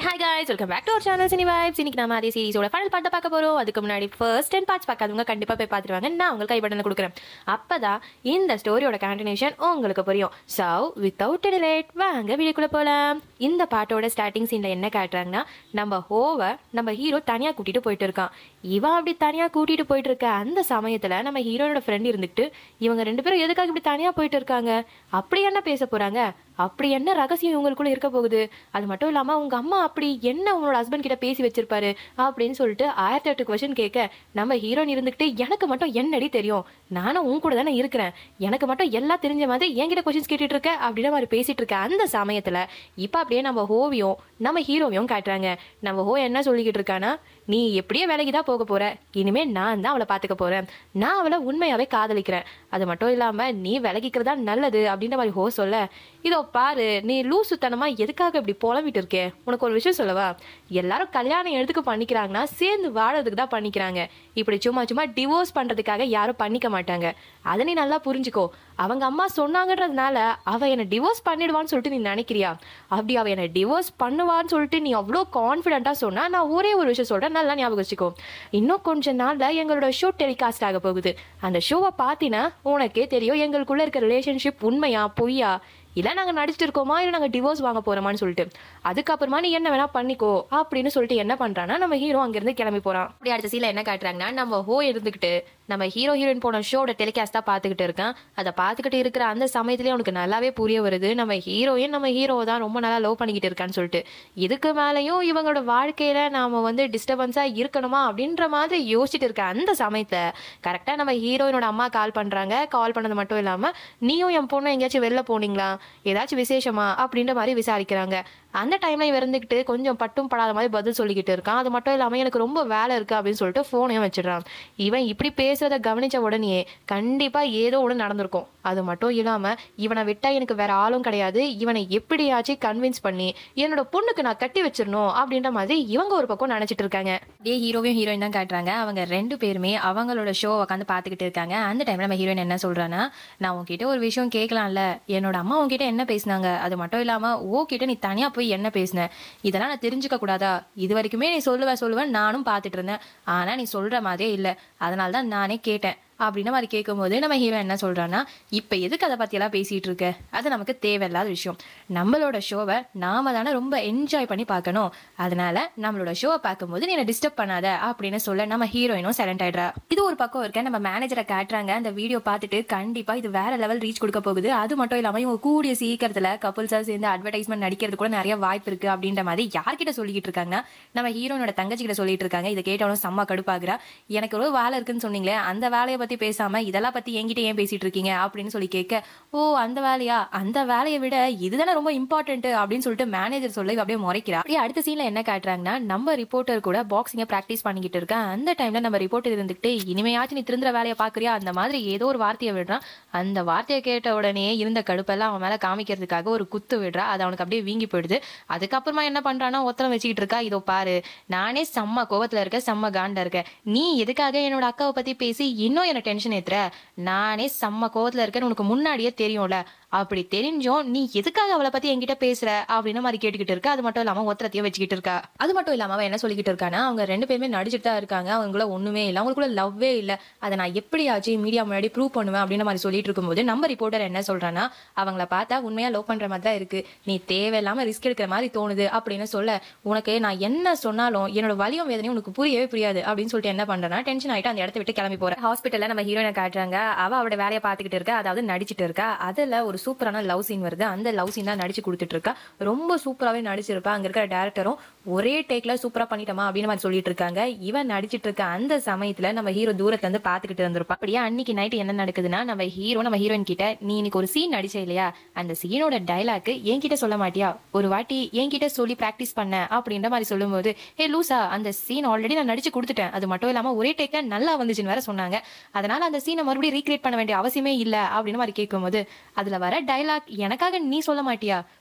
hi guys welcome back to our channel cine vibes இன்னைக்கு நம்ம அதே சீரிஸோட ஃபைனல் பார்ட்டை பார்க்க போறோம் அதுக்கு முன்னாடி ஃபர்ஸ்ட் டென் பார்ட்ஸ் பார்க்காதவங்க கண்டிப்பா போய் பார்த்துருவாங்க நான் உங்களுக்கு கை பட்டனை கொடுக்குறேன் அப்பதான் இந்த ஸ்டோரியோட கண்டினியூஷன் உங்களுக்கு புரியும் ஸோ வித்தவுட் டிலேட் வாங்க வீடியோக்குள்ள போலாம் இந்த பாட்டோட ஸ்டார்டிங் சீன்ல என்ன காட்டுறாங்கன்னா நம்ம ஹோவை நம்ம ஹீரோ தனியா கூட்டிட்டு போயிட்டு இருக்கான் இவன் அப்படி தனியா கூட்டிட்டு போயிட்டு இருக்க அந்த சமயத்துல நம்ம ஹீரோனோட ஃப்ரெண்ட் இருந்துட்டு இவங்க ரெண்டு பேரும் எதுக்காக இப்படி தனியா போயிட்டு இருக்காங்க அப்படி என்ன பேச போறாங்க அப்படி என்ன ரகசியம் இவங்களுக்குள்ள இருக்க போகுது அது மட்டும் இல்லாம உங்க அம்மா அப்படி என்ன உன்னோட ஹஸ்பண்ட் கிட்ட பேசி வச்சிருப்பாரு அப்படின்னு சொல்லிட்டு ஆயிரத்தி எட்டு கொஸ்டின் கேட்க நம்ம ஹீரோன் இருந்துகிட்டு எனக்கு மட்டும் என்னடி தெரியும் நானும் உன் கூட தானே இருக்கிறேன் எனக்கு மட்டும் எல்லாம் தெரிஞ்ச மாதிரி என்கிட்ட கொஸ்டின்ஸ் கேட்டுட்டு இருக்க அப்படின்ற மாதிரி பேசிட்டு இருக்க அந்த சமயத்துல இப்ப அப்படியே நம்ம ஹோவியும் நம்ம ஹீரோவையும் காட்டுறாங்க நம்ம ஹோ என்ன சொல்லிக்கிட்டு இருக்கானா நீ எப்படியே வேலைக்கு தான் போக போற இனிமே நான் தான் அவளை பாத்துக்க போறேன் நான் அவளை உண்மையாவே காதலிக்கிறேன் அது மட்டும் இல்லாம நீ விலகிக்கிறதா நல்லது அப்படின்ற மாதிரி ஹோ சொல்ல இதோ பாரு நீ லூசுத்தனமா எதுக்காக இப்படி புலம்பிட்டு இருக்கே உனக்கு ஒரு விஷயம் சொல்லவா எல்லாரும் கல்யாணம் எதுக்கு பண்ணிக்கிறாங்கன்னா சேர்ந்து வாழறதுக்கு தான் பண்ணிக்கிறாங்க இப்படி சும்மா சும்மா டிவோர்ஸ் பண்றதுக்காக யாரும் பண்ணிக்க மாட்டாங்க அதை நீ நல்லா புரிஞ்சுக்கோ அவங்க அம்மா சொன்னாங்கன்றதுனால அவ என்னை டிவோர்ஸ் பண்ணிடுவான்னு சொல்லிட்டு நீ நினைக்கிறியா அப்படி அவ என்னை டிவோர்ஸ் பண்ணுவான்னு சொல்லிட்டு நீ அவ்வளோ கான்ஃபிடென்ட்டா சொன்னா நான் ஒரே ஒரு விஷயம் சொல்றேன் நல்லா ஞாபகம் வச்சுக்கோ இன்னும் கொஞ்ச நாள்ல எங்களோட ஷோ டெலிகாஸ்ட் ஆக போகுது அந்த ஷோவை பார்த்தீங்கன்னா உனக்கே தெரியும் எங்களுக்குள்ள இருக்க ரிலேஷன்ஷிப் உண்மையா பொய்யா இல்ல நாங்க நடிச்சிட்டு இருக்கோமா இல்ல நாங்க டிவோர்ஸ் வாங்க போறோமான்னு சொல்லிட்டு அதுக்கப்புறமா நீ என்ன வேணா பண்ணிக்கோ அப்படின்னு சொல்லிட்டு என்ன பண்றான்னா நம்ம ஹீரோ அங்கிருந்து கிளம்பி போறான் அப்படி அடுத்த சீல என்ன காட்டுறாங்கன்னா நம்ம ஹோ இருந்துகிட்டு நம்ம ஹீரோ ஹீரோயின் போன ஷோட டெலிகாஸ்டா பாத்துக்கிட்டு இருக்கான் அதை பாத்துக்கிட்டு இருக்கிற அந்த சமயத்திலேயே உனக்கு நல்லாவே புரிய வருது நம்ம ஹீரோயின் நம்ம ஹீரோ தான் ரொம்ப நல்லா லவ் பண்ணிக்கிட்டு இருக்கான்னு சொல்லிட்டு இதுக்கு மேலேயும் இவங்களோட வாழ்க்கையில நாம வந்து டிஸ்டர்பன்ஸா இருக்கணுமா அப்படின்ற மாதிரி யோசிச்சுட்டு இருக்க அந்த சமயத்துல கரெக்டா நம்ம ஹீரோயினோட அம்மா கால் பண்றாங்க கால் பண்ணது மட்டும் இல்லாம நீயும் என் பொண்ணு எங்கேயாச்சும் வெளில போனீங்களா ஏதாச்சும் விசேஷமா அப்படின்ற மாதிரி விசாரிக்கிறாங்க அந்த டைம்ல இவன் இருந்துக்கிட்டு கொஞ்சம் பட்டும் படாத மாதிரி பதில் சொல்லிக்கிட்டு இருக்கான் அது மட்டும் இல்லாம எனக்கு ரொம்ப வேலை இருக்கு அப்படின்னு சொல்லிட்டு போனையும் வச்சிடுறான் இவன் இப்படி பேசுறத கவனிச்ச உடனே கண்டிப்பா ஏதோ ஒன்று நடந்திருக்கும் அது மட்டும் இல்லாம இவனை விட்டா எனக்கு வேற ஆளும் கிடையாது இவனை எப்படியாச்சும் கன்வின்ஸ் பண்ணி என்னோட பொண்ணுக்கு நான் கட்டி வச்சிடணும் அப்படின்ற மாதிரி இவங்க ஒரு பக்கம் நினைச்சிட்டு இருக்காங்க அப்படியே ஹீரோவையும் ஹீரோயின் தான் காட்டுறாங்க அவங்க ரெண்டு பேருமே அவங்களோட ஷோ உட்காந்து பார்த்துக்கிட்டு இருக்காங்க அந்த டைம்ல நம்ம ஹீரோயின் என்ன சொல்றான்னா நான் உன்கிட்ட ஒரு விஷயம் கேட்கலாம்ல என்னோட அம்மா உன்கிட்ட என்ன பேசினாங்க அது மட்டும் இல்லாம ஓ கிட்ட நீ தனியா போய் என்ன பேசின இதெல்லாம் நான் தெரிஞ்சுக்க கூடாதா இது வரைக்குமே நீ சொல்லுவ சொல்லுவேன் நானும் பார்த்துட்டு இருந்தேன் ஆனா நீ சொல்ற மாதிரியே இல்லை அதனால தான் நானே கேட்டேன் அப்படின்ற மாதிரி கேட்கும்போது நம்ம ஹீரோ என்ன சொல்றான்னா இப்போ எதுக்கு அதை பற்றியெல்லாம் பேசிட்டு இருக்க அது நமக்கு தேவையில்லாத விஷயம் நம்மளோட ஷோவை நாம தானே ரொம்ப என்ஜாய் பண்ணி பார்க்கணும் அதனால நம்மளோட ஷோவை பார்க்கும்போது நீ என்ன டிஸ்டர்ப் பண்ணாத அப்படின்னு சொல்ல நம்ம ஹீரோயினும் சைலண்ட் ஆயிடுறா இது ஒரு பக்கம் இருக்க நம்ம மேனேஜரை காட்டுறாங்க அந்த வீடியோ பார்த்துட்டு கண்டிப்பா இது வேற லெவல் ரீச் கொடுக்க போகுது அது மட்டும் இல்லாம இவங்க கூடிய சீக்கிரத்துல கப்புள்ஸா சேர்ந்து அட்வர்டைஸ்மெண்ட் நடிக்கிறது கூட நிறைய வாய்ப்பு இருக்கு அப்படின்ற மாதிரி யார்கிட்ட சொல்லிக்கிட்டு இருக்காங்கன்னா நம்ம ஹீரோனோட தங்கச்சி கிட்ட சொல்லிட்டு இருக்காங்க இதை கேட்டவனும் செம்ம கடுப்பாகிறா எனக்கு ஒரு வேலை இருக்குன்னு சொன்னீங்களே அந்த வேலையை பத்தி பேசாம இதெல்லாம் பத்தி என்கிட்ட ஏன் பேசிட்டு இருக்கீங்க அப்படின்னு சொல்லி கேட்க ஓ அந்த வேலையா அந்த வேலையை விட இதுதானே ரொம்ப இம்பார்ட்டன்ட் அப்படின்னு சொல்லிட்டு மேனேஜர் சொல்ல இவ அப்படியே முறைக்கிறா அப்படியே அடுத்த சீன்ல என்ன காட்டுறாங்கன்னா நம்ம ரிப்போர்ட்டர் கூட பாக்ஸிங்க பிராக்டிஸ் பண்ணிக்கிட்டு இருக்கேன் அந்த டைம்ல நம்ம ரிப்போர்ட்டர் இருந்துகிட்டு இனிமையாச்சும் நீ திருந்துற வேலையை பாக்குறியா அந்த மாதிரி ஏதோ ஒரு வார்த்தையை விடுறான் அந்த வார்த்தையை கேட்ட உடனே இருந்த கடுப்பெல்லாம் அவன் மேல காமிக்கிறதுக்காக ஒரு குத்து விடுறா அது அவனுக்கு அப்படியே வீங்கி போயிடுது அதுக்கப்புறமா என்ன பண்றான்னா ஒத்தரம் வச்சுக்கிட்டு இருக்கா இதோ பாரு நானே செம்ம கோவத்துல இருக்க செம்ம காண்டா இருக்க நீ எதுக்காக என்னோட அக்காவை பத்தி பேசி இன்னும் என்ன டென்ஷன் ஏத்துற நானே செம்ம கோவத்துல இருக்கேன்னு உனக்கு முன்னாடியே தெரியும்ல அப்படி தெரிஞ்சும் நீ எதுக்காக அவளை பத்தி என்கிட்ட பேசுற அப்படின்னு மாதிரி கேட்டுக்கிட்டு இருக்க அது மட்டும் இல்லாம ஒத்தரத்தையும் வச்சுக்கிட்டு இருக்கா அது மட்டும் இல்லாம அவன் என்ன சொல்லிக்கிட்டு இருக்கானா அவங்க ரெண்டு பேருமே நடிச்சுட்டு தான் இருக்காங்க அவங்கள ஒண்ணுமே இல்லை அவங்களுக்குள்ள லவ்வே இல்லை அதை நான் எப்படியாச்சும் மீடியா முன்னாடி ப்ரூவ் பண்ணுவேன் அப்படின்னு மாதிரி சொல்லிட்டு இருக்கும்போது நம்ம ரிப்போர்ட்டர் என்ன சொல்றான்னா அவங்கள பார்த்தா உண்மையா லவ் பண்ற மாதிரி தான் இருக்கு நீ தேவையில்லாம ரிஸ்க் எடுக்கிற மாதிரி தோணுது அப்படின்னு சொல்ல உனக்கு நான் என்ன சொன்னாலும் என்னோட வலியும் வேதனையும் உனக்கு புரியவே புரியாது அப்படின்னு சொல்லிட்டு என்ன பண்றேன்னா டென்ஷன் ஆயிட்டு அந்த இடத்த விட்டு கிளம்பி போறேன் ஹாஸ்பிட்டல்ல நம்ம ஹீரோயினை காட்டுறாங்க அவ அவளோட வேலையை பார்த்துக்கிட்டு இருக்கா அதாவது நடிச்சிட்டு இருக்கா அதுல ஒரு சூப்பரான லவ் சீன் வருது அந்த லவ் சீன் தான் நடிச்சு கொடுத்துட்டு இருக்கா ரொம்ப சூப்பராகவே நடிச்சிருப்பா அங்க இருக்கிற டேரக்டரும் ஒரே டேக்ல சூப்பரா பண்ணிட்டோமா அப்படின்னு மாதிரி சொல்லிட்டு இருக்காங்க இவன் நடிச்சிட்டு இருக்க அந்த சமயத்துல நம்ம ஹீரோ தூரத்துல இருந்து பாத்துக்கிட்டு இருந்திருப்பா அப்படியே அன்னைக்கு நைட் என்ன நடக்குதுன்னா நம்ம ஹீரோ நம்ம ஹீரோயின் கிட்ட நீ இன்னைக்கு ஒரு சீன் நடிச்ச இல்லையா அந்த சீனோட டைலாக் என்கிட்ட சொல்ல மாட்டியா ஒரு வாட்டி என்கிட்ட சொல்லி பிராக்டிஸ் பண்ண அப்படின்ற மாதிரி சொல்லும்போது ஏ லூசா அந்த சீன் ஆல்ரெடி நான் நடிச்சு கொடுத்துட்டேன் அது மட்டும் இல்லாம ஒரே டேக்ல நல்லா வந்துச்சுன்னு வேற சொன்னாங்க அதனால அந்த சீனை மறுபடியும் ரீக்ரியேட் பண்ண வேண்டிய அவசியமே இல்ல அப்படின்னு மாதிரி கேட்கும்போது அதுல வர டைலாக் எனக்காக நீ சொல்ல மாட்டியா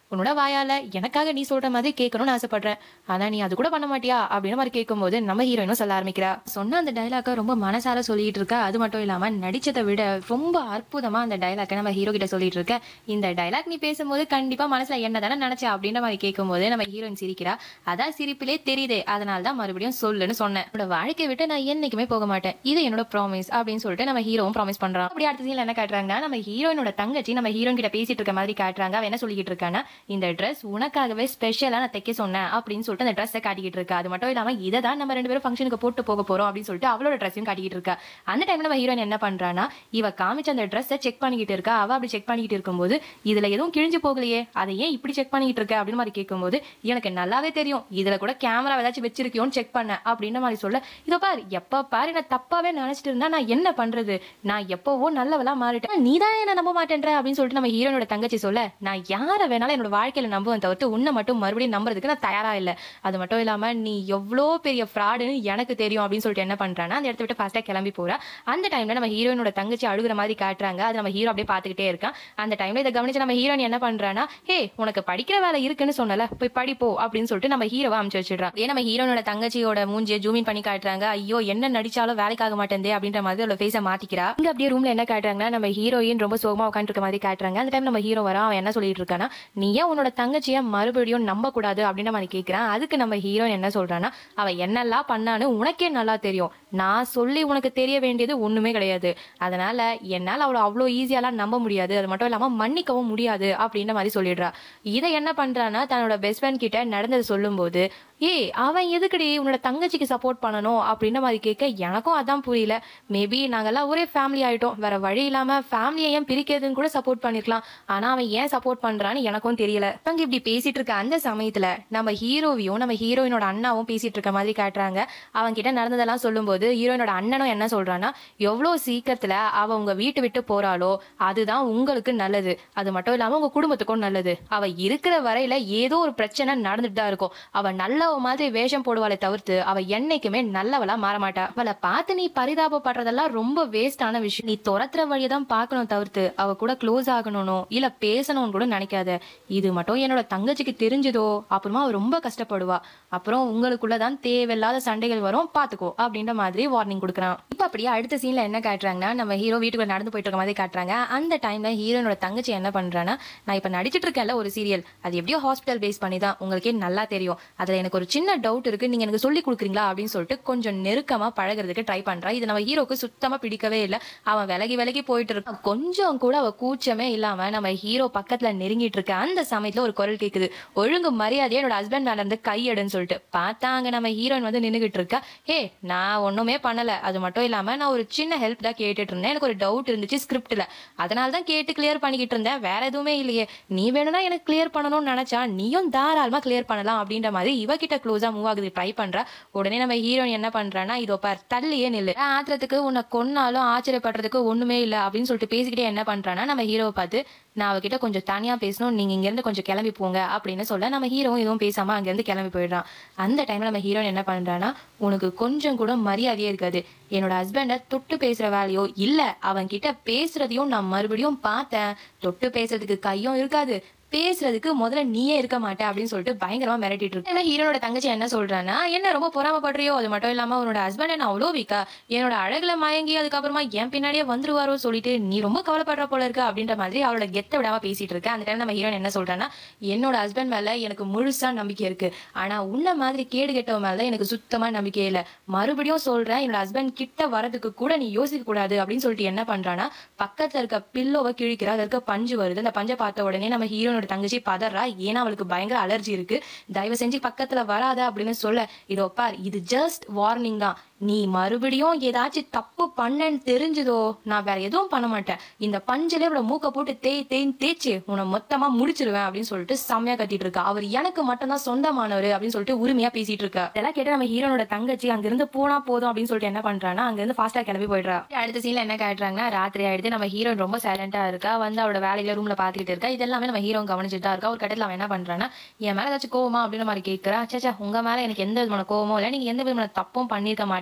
உன்னோட வாயால எனக்காக நீ சொல்ற மாதிரி கேட்கணும்னு ஆசைப்படுறேன் ஆனா நீ அது கூட பண்ண மாட்டியா அப்படின்னு மாதிரி கேட்கும்போது நம்ம ஹீரோயினும் சொல்ல ஆரம்பிக்கிறா சொன்ன அந்த டைலாக்கை ரொம்ப மனசார சொல்லிட்டு இருக்கா அது மட்டும் இல்லாம நடிச்சதை விட ரொம்ப அற்புதமா அந்த டைலாக்கை நம்ம ஹீரோ கிட்ட சொல்லிட்டு இருக்க இந்த டைலாக் நீ பேசும்போது கண்டிப்பா மனசுல என்ன தானே நினைச்ச அப்படின்ற மாதிரி கேட்கும்போது நம்ம ஹீரோயின் சிரிக்கிறா அதான் சிரிப்பிலே தெரியுதே அதனால தான் மறுபடியும் சொல்லுன்னு சொன்னேன் என்னோட வாழ்க்கையை விட்டு நான் என்னைக்குமே போக மாட்டேன் இது என்னோட ப்ராமிஸ் அப்படின்னு சொல்லிட்டு நம்ம ஹீரோவும் ப்ராமிஸ் பண்றான் அப்படி அடுத்த சீன்ல என்ன காட்டுறாங்கன்னா நம்ம ஹீரோயினோட தங்கச்சி நம்ம ஹீரோயின் கிட்ட பேசிட்டு இருக்க மாதிரி காட்டுறாங்க அவ என்ன சொல்லிட்டு இருக்கான்னா இந்த ட்ரெஸ் உனக்காகவே ஸ்பெஷலா நான் தைக்க சொன்னேன் அப்படின்னு சொல்லிட்டு அந்த ட்ரெஸ்ஸை காட்டிக்கிட்டு இருக்கா அது மட்டும் இல்லாம இதை தான் நம்ம ரெண்டு பேரும் ஃபங்க்ஷனுக்கு போட்டு போக போறோம் அப்படின்னு சொல்லிட்டு அவளோட ட்ரெஸ்ஸையும் காட்டிக்கிட்டு இருக்கா அந்த டைம்ல நம்ம ஹீரோயின் என்ன பண்றானா இவ காமிச்ச அந்த ட்ரெஸ்ஸை செக் பண்ணிக்கிட்டு இருக்கா அவ அப்படி செக் பண்ணிக்கிட்டு இருக்கும்போது இதுல எதுவும் கிழிஞ்சு போகலையே அதை ஏன் இப்படி செக் பண்ணிக்கிட்டு இருக்க அப்படின்னு மாதிரி கேட்கும்போது எனக்கு நல்லாவே தெரியும் இதுல கூட கேமரா ஏதாச்சும் வச்சிருக்கியோன்னு செக் பண்ணேன் அப்படின்ற மாதிரி சொல்ல இதோ பாரு எப்ப பாரு நான் தப்பாவே நினைச்சிட்டு இருந்தா நான் என்ன பண்றது நான் எப்பவோ நல்லவளா மாறிட்டேன் நீ தான் என்ன நம்ப மாட்டேன்ற அப்படின்னு சொல்லிட்டு நம்ம ஹீரோனோட தங்கச்சி சொல்ல நான் யாரை வேணாலும் என்னோட வாழ்க்கையில நம்புவேன் தவிர்த்து உன்னை மட்டும் மறுபடியும் நம்புறதுக்கு நான் தயாரா இல்ல அது மட்டும் இல்லாம நீ எவ்வளோ பெரிய ஃப்ராடுன்னு எனக்கு தெரியும் அப்படின்னு சொல்லிட்டு என்ன பண்றானா அந்த இடத்த விட்டு ஃபாஸ்டா கிளம்பி போறா அந்த டைம்ல நம்ம ஹீரோயினோட தங்கச்சி அழுகுற மாதிரி காட்டுறாங்க அது நம்ம ஹீரோ அப்படியே பார்த்துக்கிட்டே இருக்கான் அந்த டைம்ல இதை கவனிச்சு நம்ம ஹீரோயின் என்ன பண்றானா ஹே உனக்கு படிக்கிற வேலை இருக்குன்னு சொன்னல போய் படிப்போ அப்படின்னு சொல்லிட்டு நம்ம ஹீரோவை அமுச்சு வச்சிடுறா ஏன் நம்ம ஹீரோனோட தங்கச்சியோட மூஞ்சியை ஜூமின் பண்ணி காட்டுறாங்க ஐயோ என்ன நடிச்சாலும் வேலைக்காக மாட்டேந்தே அப்படின்ற மாதிரி அவளோட ஃபேஸை மாத்திக்கிறா இங்க அப்படியே ரூம்ல என்ன காட்டுறாங்கன்னா நம்ம ஹீரோயின் ரொம்ப சோகமா உட்காந்துருக்க மாதிரி காட்டுறாங்க அந்த டைம் நம்ம ஹீரோ வரான் அவன் என்ன சொல்லிட்டு இருக்கானா நீ ஏன் உன்னோட தங்கச்சியை மறுபடியும் நம்ப கூடாது அப்படின்ற மாதிரி கேட்கிறான் அதுக்கு நம்ம ஹீரோயின் என்ன சொல்றான்னா அவ என்னெல்லாம் பண்ணான்னு உனக்கே நல்லா தெரியும் நான் சொல்லி உனக்கு தெரிய வேண்டியது ஒண்ணுமே கிடையாது அதனால என்னால அவளை அவ்வளோ ஈஸியாலாம் நம்ப முடியாது அது மட்டும் இல்லாம மன்னிக்கவும் முடியாது அப்படின்ற மாதிரி சொல்லிடுறா இதை என்ன பண்றான்னா தன்னோட பெஸ்ட் ஃப்ரெண்ட் கிட்ட நடந்தது சொல்லும்போது ஏய் அவன் எதுக்குடி உன்னோட தங்கச்சிக்கு சப்போர்ட் பண்ணணும் அப்படின்ற மாதிரி கேட்க எனக்கும் அதான் புரியல மேபி நாங்கெல்லாம் ஒரே ஃபேமிலி ஆயிட்டோம் வேற வழி இல்லாம ஃபேமிலியை ஏன் பிரிக்கிறதுன்னு கூட சப்போர்ட் பண்ணிருக்கலாம் ஆனா அவன் ஏன் சப்போர்ட் பண்றான்னு எனக்கும் தெரியல அவங்க இப்படி பேசிட்டு இருக்க அந்த சமயத்துல நம்ம ஹீரோவையும் நம்ம ஹீரோயினோட அண்ணாவும் பேசிட்டு இருக்க மாதிரி காட்டுறாங்க அவங்க கிட்ட நடந்ததெல்லாம் சொல்லும்போது ஹீரோயினோட அண்ணனும் என்ன சொல்றான்னா எவ்வளோ சீக்கிரத்துல அவ உங்க வீட்டு விட்டு போறாளோ அதுதான் உங்களுக்கு நல்லது அது மட்டும் இல்லாம உங்க குடும்பத்துக்கும் நல்லது அவ இருக்கிற வரையில ஏதோ ஒரு பிரச்சனை நடந்துட்டு தான் இருக்கும் அவ நல்ல மாதிரி வேஷம் போடுவாளே தவிர்த்து அவ என்னைக்குமே நல்லவளா மாற மாட்டா அவளை பார்த்து நீ பரிதாபப்படுறதெல்லாம் ரொம்ப வேஸ்டான விஷயம் நீ துரத்துற வழியை தான் பார்க்கணும் தவிர்த்து அவ கூட க்ளோஸ் ஆகணும் இல்ல பேசணும்னு கூட நினைக்காத இது மட்டும் என்னோட தங்கச்சிக்கு தெரிஞ்சதோ அப்புறமா அவ ரொம்ப கஷ்டப்படுவா அப்புறம் உங்களுக்குள்ளதான் தேவையில்லாத சண்டைகள் வரும் பாத்துக்கோ அப்படின்ற மாதிரி வார்னிங் கொடுக்குறான் இப்ப அப்படியே அடுத்த சீன்ல என்ன காட்டுறாங்கன்னா நம்ம ஹீரோ வீட்டுக்குள்ள நடந்து போயிட்டு இருக்க மாதிரி காட்டுறாங்க அந்த டைம்ல ஹீரோனோட தங்கச்சி என்ன பண்றான்னா நான் இப்ப நடிச்சிட்டு இருக்கேன்ல ஒரு சீரியல் அது எப்படியோ ஹாஸ்பிட்டல் பேஸ் பண்ணி தான் உங்களுக்கே நல்லா தெரியும் அதுல எனக்கு ஒரு சின்ன டவுட் இருக்கு நீங்க எனக்கு சொல்லி கொடுக்குறீங்களா அப்படின்னு சொல்லிட்டு கொஞ்சம் நெருக்கமா பழகுறதுக்கு ட்ரை பண்றா இது நம்ம ஹீரோக்கு சுத்தமா பிடிக்கவே இல்லை அவன் விலகி விலகி போயிட்டு இருக்கான் கொஞ்சம் கூட அவ கூச்சமே இல்லாம நம்ம ஹீரோ பக்கத்துல நெருங்கிட்டு இருக்க அந்த சமயத்துல ஒரு குரல் கேக்குது ஒழுங்கு மரியாதையா என்னோட ஹஸ்பண்ட் மேல இருந்து கையெடுன்னு சொல்லிட்டு பார்த்தா அங்க நம்ம ஹீரோயின் வந்து நின்னுகிட்டு இருக்கா ஹே நான் ஒண்ணுமே பண்ணல அது மட்டும் இல்லாம நான் ஒரு சின்ன ஹெல்ப் தான் கேட்டுட்டு இருந்தேன் எனக்கு ஒரு டவுட் இருந்துச்சு ஸ்கிரிப்ட்ல அதனால தான் கேட்டு கிளியர் பண்ணிக்கிட்டு இருந்தேன் வேற எதுவுமே இல்லையே நீ வேணும்னா எனக்கு கிளியர் பண்ணணும்னு நினைச்சா நீயும் தாராளமா கிளியர் பண்ணலாம் அப்படின்ற மாதிரி இவகிட்ட க்ளோஸா மூவ் ஆகுது ட்ரை பண்றா உடனே நம்ம ஹீரோயின் என்ன பண்றான்னா இதோ பார் தள்ளியே நில்லு ஆத்திரத்துக்கு உன்னை கொன்னாலும் ஆச்சரியப்படுறதுக்கு ஒண்ணுமே இல்ல அப்படின்னு சொல்லிட்டு பேசிக்கிட்டே என்ன பண்றான்னா நம்ம ஹீரோவை பார்த்து நான் அவகிட்ட கொஞ்சம் தனியா பேசணும் நீங்க இங்க இருந்து கொஞ்சம் கிளம்பி போங்க அப்படின்னு சொல்ல நம்ம ஹீரோவும் எதுவும் பேசாம அங்க இருந்து கிளம்பி போயிடுறான் அந்த டைம்ல நம்ம ஹீரோயின் என்ன பண்றான்னா உனக்கு கொஞ்சம் கூட மரியாதையே இருக்காது என்னோட ஹஸ்பண்டை தொட்டு பேசுற வேலையோ இல்ல அவன் கிட்ட பேசுறதையும் நான் மறுபடியும் பார்த்தேன் தொட்டு பேசுறதுக்கு கையும் இருக்காது பேசுறதுக்கு முதல்ல நீயே இருக்க மாட்டே அப்படின்னு சொல்லிட்டு பயங்கரமா மிரட்டிட்டு இருக்கு ஏன்னா ஹீரோனோட தங்கச்சி என்ன சொல்றான்னா என்ன ரொம்ப பொறாமப்படுறியோ அது மட்டும் இல்லாம உன்னோட ஹஸ்பண்ட் என்ன அவ்வளோ வீக்கா என்னோட அழகுல மயங்கி அதுக்கப்புறமா என் பின்னாடியே வந்துருவாரோ சொல்லிட்டு நீ ரொம்ப கவலைப்படுற போல இருக்க அப்படின்ற மாதிரி அவளோட கெத்த விடாம பேசிட்டு இருக்க அந்த டைம் நம்ம ஹீரோயின் என்ன சொல்றான்னா என்னோட ஹஸ்பண்ட் மேல எனக்கு முழுசா நம்பிக்கை இருக்கு ஆனா உன்ன மாதிரி கேடு கெட்டவ மேல எனக்கு சுத்தமா நம்பிக்கை இல்ல மறுபடியும் சொல்றேன் என்னோட ஹஸ்பண்ட் கிட்ட வரதுக்கு கூட நீ யோசிக்க கூடாது அப்படின்னு சொல்லிட்டு என்ன பண்றான்னா பக்கத்துல இருக்க பில்லோவை கிழிக்கிறா அதுல இருக்க பஞ்சு வருது அந்த பஞ்சை பார்த்த உடனே நம்ம ஹீரோனோட தங்கச்சி பதறா ஏன்னா அவளுக்கு பயங்கர அலர்ஜி இருக்கு தயவு செஞ்சு பக்கத்துல வராத அப்படின்னு சொல்ல இதோ பார் இது ஜஸ்ட் வார்னிங் தான் நீ மறுபடியும் ஏதாச்சும் தப்பு பண்ணன்னு தெரிஞ்சதோ நான் வேற எதுவும் பண்ண மாட்டேன் இந்த பஞ்சில இவ்வளவு மூக்க போட்டு தேய் தேய்ன்னு தேய்ச்சி உன்னை மொத்தமா முடிச்சிருவேன் அப்படின்னு சொல்லிட்டு செம்மையா கத்திட்டு இருக்கா அவர் எனக்கு மட்டும்தான் சொந்தமானவர் அப்படின்னு சொல்லிட்டு உரிமையா பேசிட்டு இருக்கா இதெல்லாம் கேட்டு நம்ம ஹீரோனோட தங்கச்சி அங்கிருந்து போனா போதும் அப்படின்னு சொல்லிட்டு என்ன பண்றான்னா அங்கிருந்து ஃபாஸ்டா கிளம்பி போயிடுறா அடுத்த சீன்ல என்ன காட்டுறாங்கன்னா ராத்திரி ஆயிடுது நம்ம ஹீரோயின் ரொம்ப சைலண்டா இருக்கா வந்து அவளோட வேலையில ரூம்ல பாத்துக்கிட்டு இருக்கா இதெல்லாமே நம்ம ஹீரோ கவனிச்சுட்டு தான் இருக்கா ஒரு கட்டத்துல அவன் என்ன பண்றான்னா என் மேல ஏதாச்சும் கோவமா அப்படின்ற மாதிரி கேட்கறா சேச்சா உங்க மேல எனக்கு எந்த விதமான கோவமும் இல்லை நீங்க எந்த விதமான தப்பும் பண்ணிருக்க மாட்டீங்க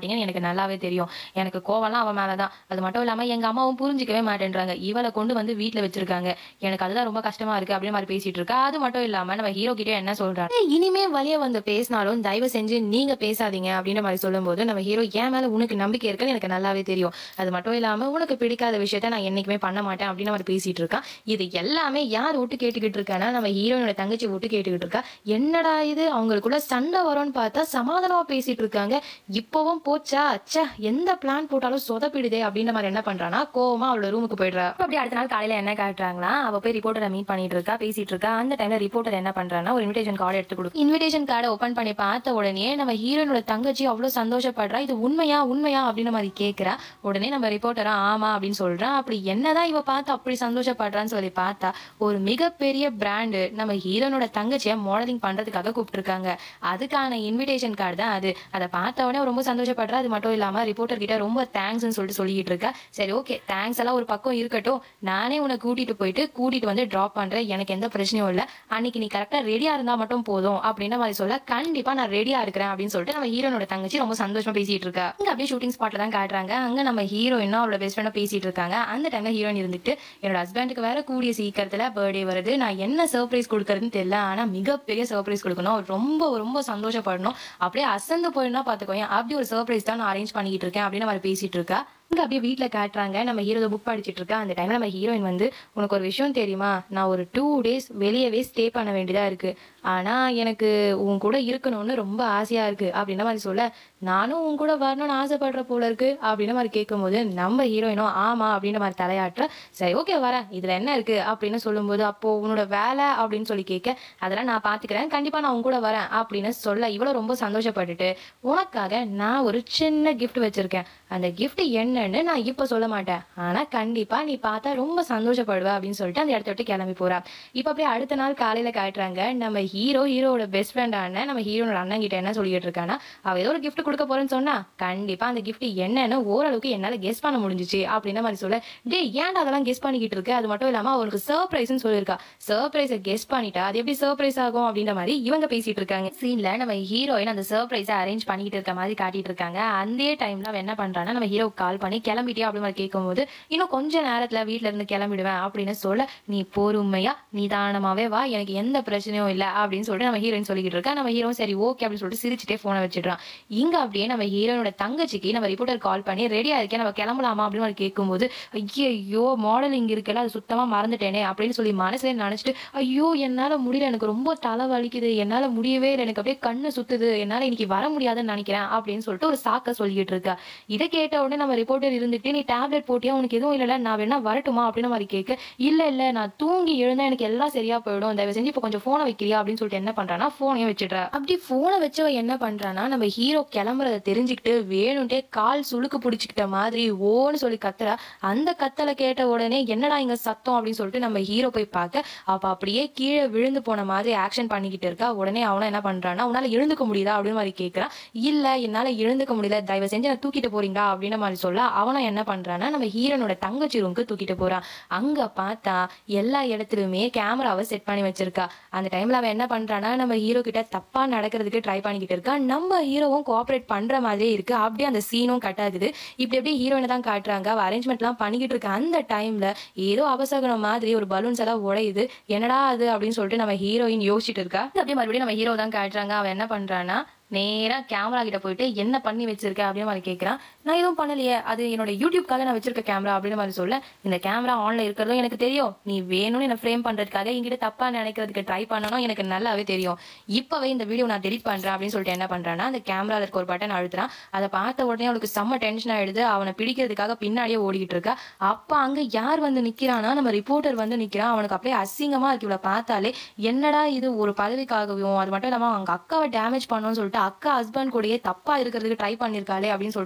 மாட்டீங்கன்னு எனக்கு நல்லாவே தெரியும் எனக்கு கோவம்லாம் அவன் மேலதான் அது மட்டும் இல்லாம எங்க அம்மாவும் புரிஞ்சிக்கவே மாட்டேன்றாங்க இவளை கொண்டு வந்து வீட்டுல வச்சிருக்காங்க எனக்கு அதுதான் ரொம்ப கஷ்டமா இருக்கு அப்படின்னு மாதிரி பேசிட்டு இருக்கா அது மட்டும் இல்லாம நம்ம ஹீரோ கிட்ட என்ன சொல்றாங்க "ஏய், இனிமே வழிய வந்து பேசினாலும் தயவு செஞ்சு நீங்க பேசாதீங்க அப்படின்ற மாதிரி சொல்லும்போது நம்ம ஹீரோ என் மேல உனக்கு நம்பிக்கை இருக்குன்னு எனக்கு நல்லாவே தெரியும் அது மட்டும் இல்லாம உனக்கு பிடிக்காத விஷயத்த நான் என்னைக்குமே பண்ண மாட்டேன் அப்படின்னு அவர் பேசிட்டு இருக்கான் இது எல்லாமே யார் விட்டு கேட்டுக்கிட்டு இருக்கானா நம்ம ஹீரோனோட தங்கச்சி விட்டு கேட்டுக்கிட்டு இருக்கா என்னடா இது அவங்களுக்குள்ள சண்டை வரும்னு பார்த்தா சமாதானமா பேசிட்டு இருக்காங்க இப்பவும் போச்சா ச்சே எந்த பிளான் போட்டாலும் சொதப்பிடுதே அப்படின்ற மாதிரி என்ன பண்றானா கோவமா அவளோட ரூமுக்கு போயிடுறா அப்ப அப்படி அடுத்த நாள் காலையில என்ன காட்டுறாங்களா அவ போய் ரிப்போர்ட்டரை மீட் பண்ணிட்டு இருக்கா பேசிட்டு இருக்கா அந்த டைம்ல ரிப்போர்ட்டர் என்ன பண்றானா ஒரு இன்விடேஷன் கார்டு எடுத்து கொடுக்கும் இன்விடேஷன் கார்டை ஓபன் பண்ணி பார்த்த உடனே நம்ம ஹீரோனோட தங்கச்சி அவ்வளவு சந்தோஷப்படுறா இது உண்மையா உண்மையா அப்படின்னு மாதிரி கேக்குறா உடனே நம்ம ரிப்போர்ட்டரா ஆமா அப்படின்னு சொல்றா அப்படி என்னதான் இவ பார்த்து அப்படி சந்தோஷப்படுறான்னு சொல்லி பார்த்தா ஒரு மிகப்பெரிய பிராண்டு நம்ம ஹீரோனோட தங்கச்சியை மாடலிங் பண்றதுக்காக கூப்பிட்டுருக்காங்க அதுக்கான இன்விடேஷன் கார்டு தான் அது அதை பார்த்த உடனே அவ ரொம்ப சந்தோஷப்படுறா அது மட்டும் இல்லாம ரிப்போர்ட்டர் கிட்ட ரொம்ப தேங்க்ஸ்னு சொல்லிட்டு சொல்லிட்டு இருக்கா சரி ஓகே தேங்க்ஸ் எல்லாம் ஒரு பக்கம் இருக்கட்டும் நானே உன்னை கூட்டிட்டு போயிட்டு கூட்டிட்டு வந்து டிராப் பண்றேன் எனக்கு எந்த பிரச்சனையும் இல்ல அன்னைக்கு நீ கரெக்டா ரெடியா இருந்தா மட்டும் போதும் அப்படின்ற மாதிரி சொல்ல கண்டிப்பா நான் ரெடியா இருக்கிறேன் அப்படின்னு சொல்லிட்டு நம்ம ஹீரோனோட தங்கச்சி ரொம்ப சந்தோஷமா பேசிட்டு இருக்கா இங்க அப்படியே ஷூட்டிங் ஸ்பாட்ல தான் காட்டுறாங்க அங்க நம்ம ஹீரோயினும் அவளோட பெஸ்ட் ஃப்ரெண்டும் பேசிட்டு இருக்காங்க அந்த டைம்ல ஹீரோயின் இருந்துட்டு என்னோட ஹஸ்பண்டுக்கு வேற கூடிய சீக்கிரத்துல பர்த்டே வருது நான் என்ன சர்ப்ரைஸ் கொடுக்கறதுன்னு தெரியல ஆனா மிகப்பெரிய சர்ப்ரைஸ் கொடுக்கணும் அவர் ரொம்ப ரொம்ப சந்தோஷப்படணும் அப்படியே அசந்து போயிடணும் பாத்துக்கோங்க அப்படி ஒரு சர்ப்ரைஸ் தான் நான் அரேஞ்ச் பண்ணிக்கிட்டு இருக்கேன் அப்படின்னு அவர் பேசிட்டு இருக்கா இங்க அப்படியே வீட்ல காட்டுறாங்க நம்ம ஹீரோ புக் படிச்சிட்டு இருக்கா அந்த டைம்ல நம்ம ஹீரோயின் வந்து உனக்கு ஒரு விஷயம் தெரியுமா நான் ஒரு டூ டேஸ் வெளியவே ஸ்டே பண்ண வேண்டியதா இருக்கு ஆனா எனக்கு உன் கூட இருக்கணும்னு ரொம்ப ஆசையா இருக்கு அப்படின்ற மாதிரி சொல்ல நானும் உன் கூட வரணும்னு ஆசைப்படுற போல இருக்கு அப்படின்ற மாதிரி கேட்கும்போது நம்ம ஹீரோயினும் ஆமா அப்படின்ற மாதிரி தலையாட்டுற சரி ஓகே வரேன் இதுல என்ன இருக்கு அப்படின்னு சொல்லும்போது அப்போ உன்னோட வேலை அப்படின்னு சொல்லி கேட்க அதெல்லாம் நான் பாத்துக்கிறேன் கண்டிப்பா நான் உன் கூட வரேன் அப்படின்னு சொல்ல இவ்வளவு ரொம்ப சந்தோஷப்பட்டுட்டு உனக்காக நான் ஒரு சின்ன gift வச்சிருக்கேன் அந்த gift என்னன்னு நான் இப்ப சொல்ல மாட்டேன் ஆனா கண்டிப்பா நீ பார்த்தா ரொம்ப சந்தோஷப்படுவ அப்படின்னு சொல்லிட்டு அந்த இடத்த விட்டு கிளம்பி போறா இப்ப அப்படியே அடுத்த நாள் காலையில காட்டுறாங்க நம்ம ஹீரோ ஹீரோவோட பெஸ்ட் ஃப்ரெண்ட் அண்ணன் நம்ம ஹீரோனோட அண்ணன் கிட்ட என்ன சொல்லிட்டு இருக்கானா அவ ஏதோ ஒரு gift கொடுக்க போறேன்னு சொன்னா கண்டிப்பா அந்த gift என்னன்னு ஓரளவுக்கு என்னால கெஸ் பண்ண முடிஞ்சுச்சு அப்படின்ற மாதிரி சொல்ல டே ஏன்டா அதெல்லாம் கெஸ் பண்ணிக்கிட்டு இருக்கு அது மட்டும் இல்லாம அவளுக்கு சர்ப்ரைஸ்னு சொல்லியிருக்கா சர்ப்ரைஸை கெஸ் பண்ணிட்டா அது எப்படி சர்ப்ரைஸ் ஆகும் அப்படின்ற மாதிரி இவங்க பேசிட்டு இருக்காங்க சீன்ல நம்ம ஹீரோயின் அந்த சர்ப்ரைஸை அரேஞ்ச் பண்ணிக்கிட்டு இருக்க மாதிரி காட்டிட்டு இருக்காங்க அந்த டைம்ல அவ என்ன பண்றான்னா நம்ம ஹீரோ கால் பண்ணி கிளம்பிட்டியா அப்படி மாதிரி கேட்கும்போது இன்னும் கொஞ்ச நேரத்துல வீட்ல இருந்து கிளம்பிடுவேன் அப்படின்னு சொல்ல நீ பொறுமையா நிதானமாவே வா எனக்கு எந்த பிரச்சனையும் இல்ல அப்படின்னு சொல்லிட்டு நம்ம ஹீரோயின் சொல்லிக்கிட்டு இருக்கா நம்ம ஹீரோ சரி ஓகே அப்படின்னு சொல்லிட்டு சிரிச்சுட்டே போனை வச்சிடுறான் இங்க அப்படியே நம்ம ஹீரோனோட தங்கச்சிக்கு நம்ம ரிப்போர்ட்டர் கால் பண்ணி ரெடியா இருக்கேன் நம்ம கிளம்பலாமா அப்படின்னு மாதிரி கேட்கும்போது ஐயோ மாடலிங் இருக்குல்ல அது சுத்தமா மறந்துட்டேனே அப்படின்னு சொல்லி மனசுல நினைச்சிட்டு ஐயோ என்னால முடியல எனக்கு ரொம்ப தலை வலிக்குது என்னால முடியவே இல்லை எனக்கு அப்படியே கண்ணு சுத்துது என்னால இன்னைக்கு வர முடியாதுன்னு நினைக்கிறேன் அப்படின்னு சொல்லிட்டு ஒரு சாக்க சொல்லிட்டு இருக்கா இதை கேட்ட உடனே நம்ம ரிப்போர்ட்டர் இருந்துட்டு நீ டேப்லெட் போட்டியா உனக்கு எதுவும் இல்லைல்ல நான் வேணா வரட்டுமா அப்படின்னு மாதிரி கேட்க இல்ல இல்ல நான் தூங்கி எழுந்தா எனக்கு எல்லாம் சரியா போயிடும் தயவு செஞ்சு இப்போ கொஞ்சம் போனை வைக்கிறியா அப்படின்னு சொல்லிட்டு என்ன பண்றானா போனையும் வச்சிடுறா அப்படி போனை வச்சவ என்ன பண்றானா நம்ம ஹீரோ கிளம்புறத தெரிஞ்சுக்கிட்டு வேணும்ட்டே கால் சுளுக்கு பிடிச்சிக்கிட்ட மாதிரி ஓன்னு சொல்லி கத்துறா அந்த கத்தலை கேட்ட உடனே என்னடா இங்க சத்தம் அப்படின்னு சொல்லிட்டு நம்ம ஹீரோ போய் பார்க்க அப்ப அப்படியே கீழே விழுந்து போன மாதிரி ஆக்ஷன் பண்ணிக்கிட்டு இருக்கா உடனே அவனும் என்ன பண்றான்னா உன்னால எழுந்துக்க முடியுதா அப்படின்னு மாதிரி கேட்கறான் இல்ல என்னால எழுந்துக்க முடியல தயவு செஞ்சு நான் தூக்கிட்டு போறீங்களா அப்படின்ற மாதிரி சொல்ல அவனும் என்ன பண்றான்னா நம்ம ஹீரோனோட தங்கச்சி ரூமுக்கு தூக்கிட்டு போறான் அங்க பார்த்தா எல்லா இடத்துலயுமே கேமராவை செட் பண்ணி வச்சிருக்கா அந்த டைம்ல அவன் என்ன பண்றான்னா நம்ம ஹீரோ கிட்ட தப்பா நடக்கிறதுக்கு ட்ரை பண்ணிக்கிட்டு இருக்கா நம்ம ஹீரோவும் கோஆபரேட் பண்ற மாதிரியே இருக்கு அப்படியே அந்த சீனும் கட் ஆகுது இப்படி அப்படியே ஹீரோயினை தான் காட்டுறாங்க அவ அரேஞ்ச்மெண்ட் எல்லாம் பண்ணிக்கிட்டு இருக்க அந்த டைம்ல ஏதோ அபசகனம் மாதிரி ஒரு பலூன்ஸ் எல்லாம் உடையுது என்னடா அது அப்படின்னு சொல்லிட்டு நம்ம ஹீரோயின் யோசிச்சுட்டு இருக்கா அப்படியே மறுபடியும் நம்ம ஹீரோ தான் காட்டுறாங்க அவன் என்ன பண்றான்னா நேரா கேமரா கிட்ட போயிட்டு என்ன பண்ணி வச்சிருக்க அப்படின்னு மாதிரி கேட்கறான் நான் எதுவும் பண்ணலையே அது என்னோட யூடியூப்காக நான் வச்சிருக்க கேமரா அப்படின்னு மாதிரி சொல்ல இந்த கேமரா ஆன்ல இருக்கிறதும் எனக்கு தெரியும் நீ வேணும்னு என்ன ஃப்ரேம் பண்றதுக்காக என்கிட்ட தப்பா நினைக்கிறதுக்கு ட்ரை பண்ணணும் எனக்கு நல்லாவே தெரியும் இப்பவே இந்த வீடியோ நான் டெலிட் பண்றேன் அப்படின்னு சொல்லிட்டு என்ன பண்றான்னா அந்த கேமரால இருக்க ஒரு பட்டன் அழுத்துறான் அதை பார்த்த உடனே அவளுக்கு செம்ம டென்ஷன் ஆயிடுது அவனை பிடிக்கிறதுக்காக பின்னாடியே ஓடிக்கிட்டு இருக்கா அப்ப அங்க யார் வந்து நிக்கிறானா நம்ம ரிப்போர்ட்டர் வந்து நிக்கிறான் அவனுக்கு அப்படியே அசிங்கமா இருக்கு இவளை பார்த்தாலே என்னடா இது ஒரு பதவிக்காகவும் அது மட்டும் இல்லாம அவங்க அக்காவை டேமேஜ் பண்ணணும்னு சொல்லிட்டு அக்கா ஹஸ்பண்ட் கூடயே தப்பா இருக்கிறதுக்கு ட்ரை பண்ணிருக்காளே அப்படின்னு சொல்லிட்டு இவனுக்கு செம்ம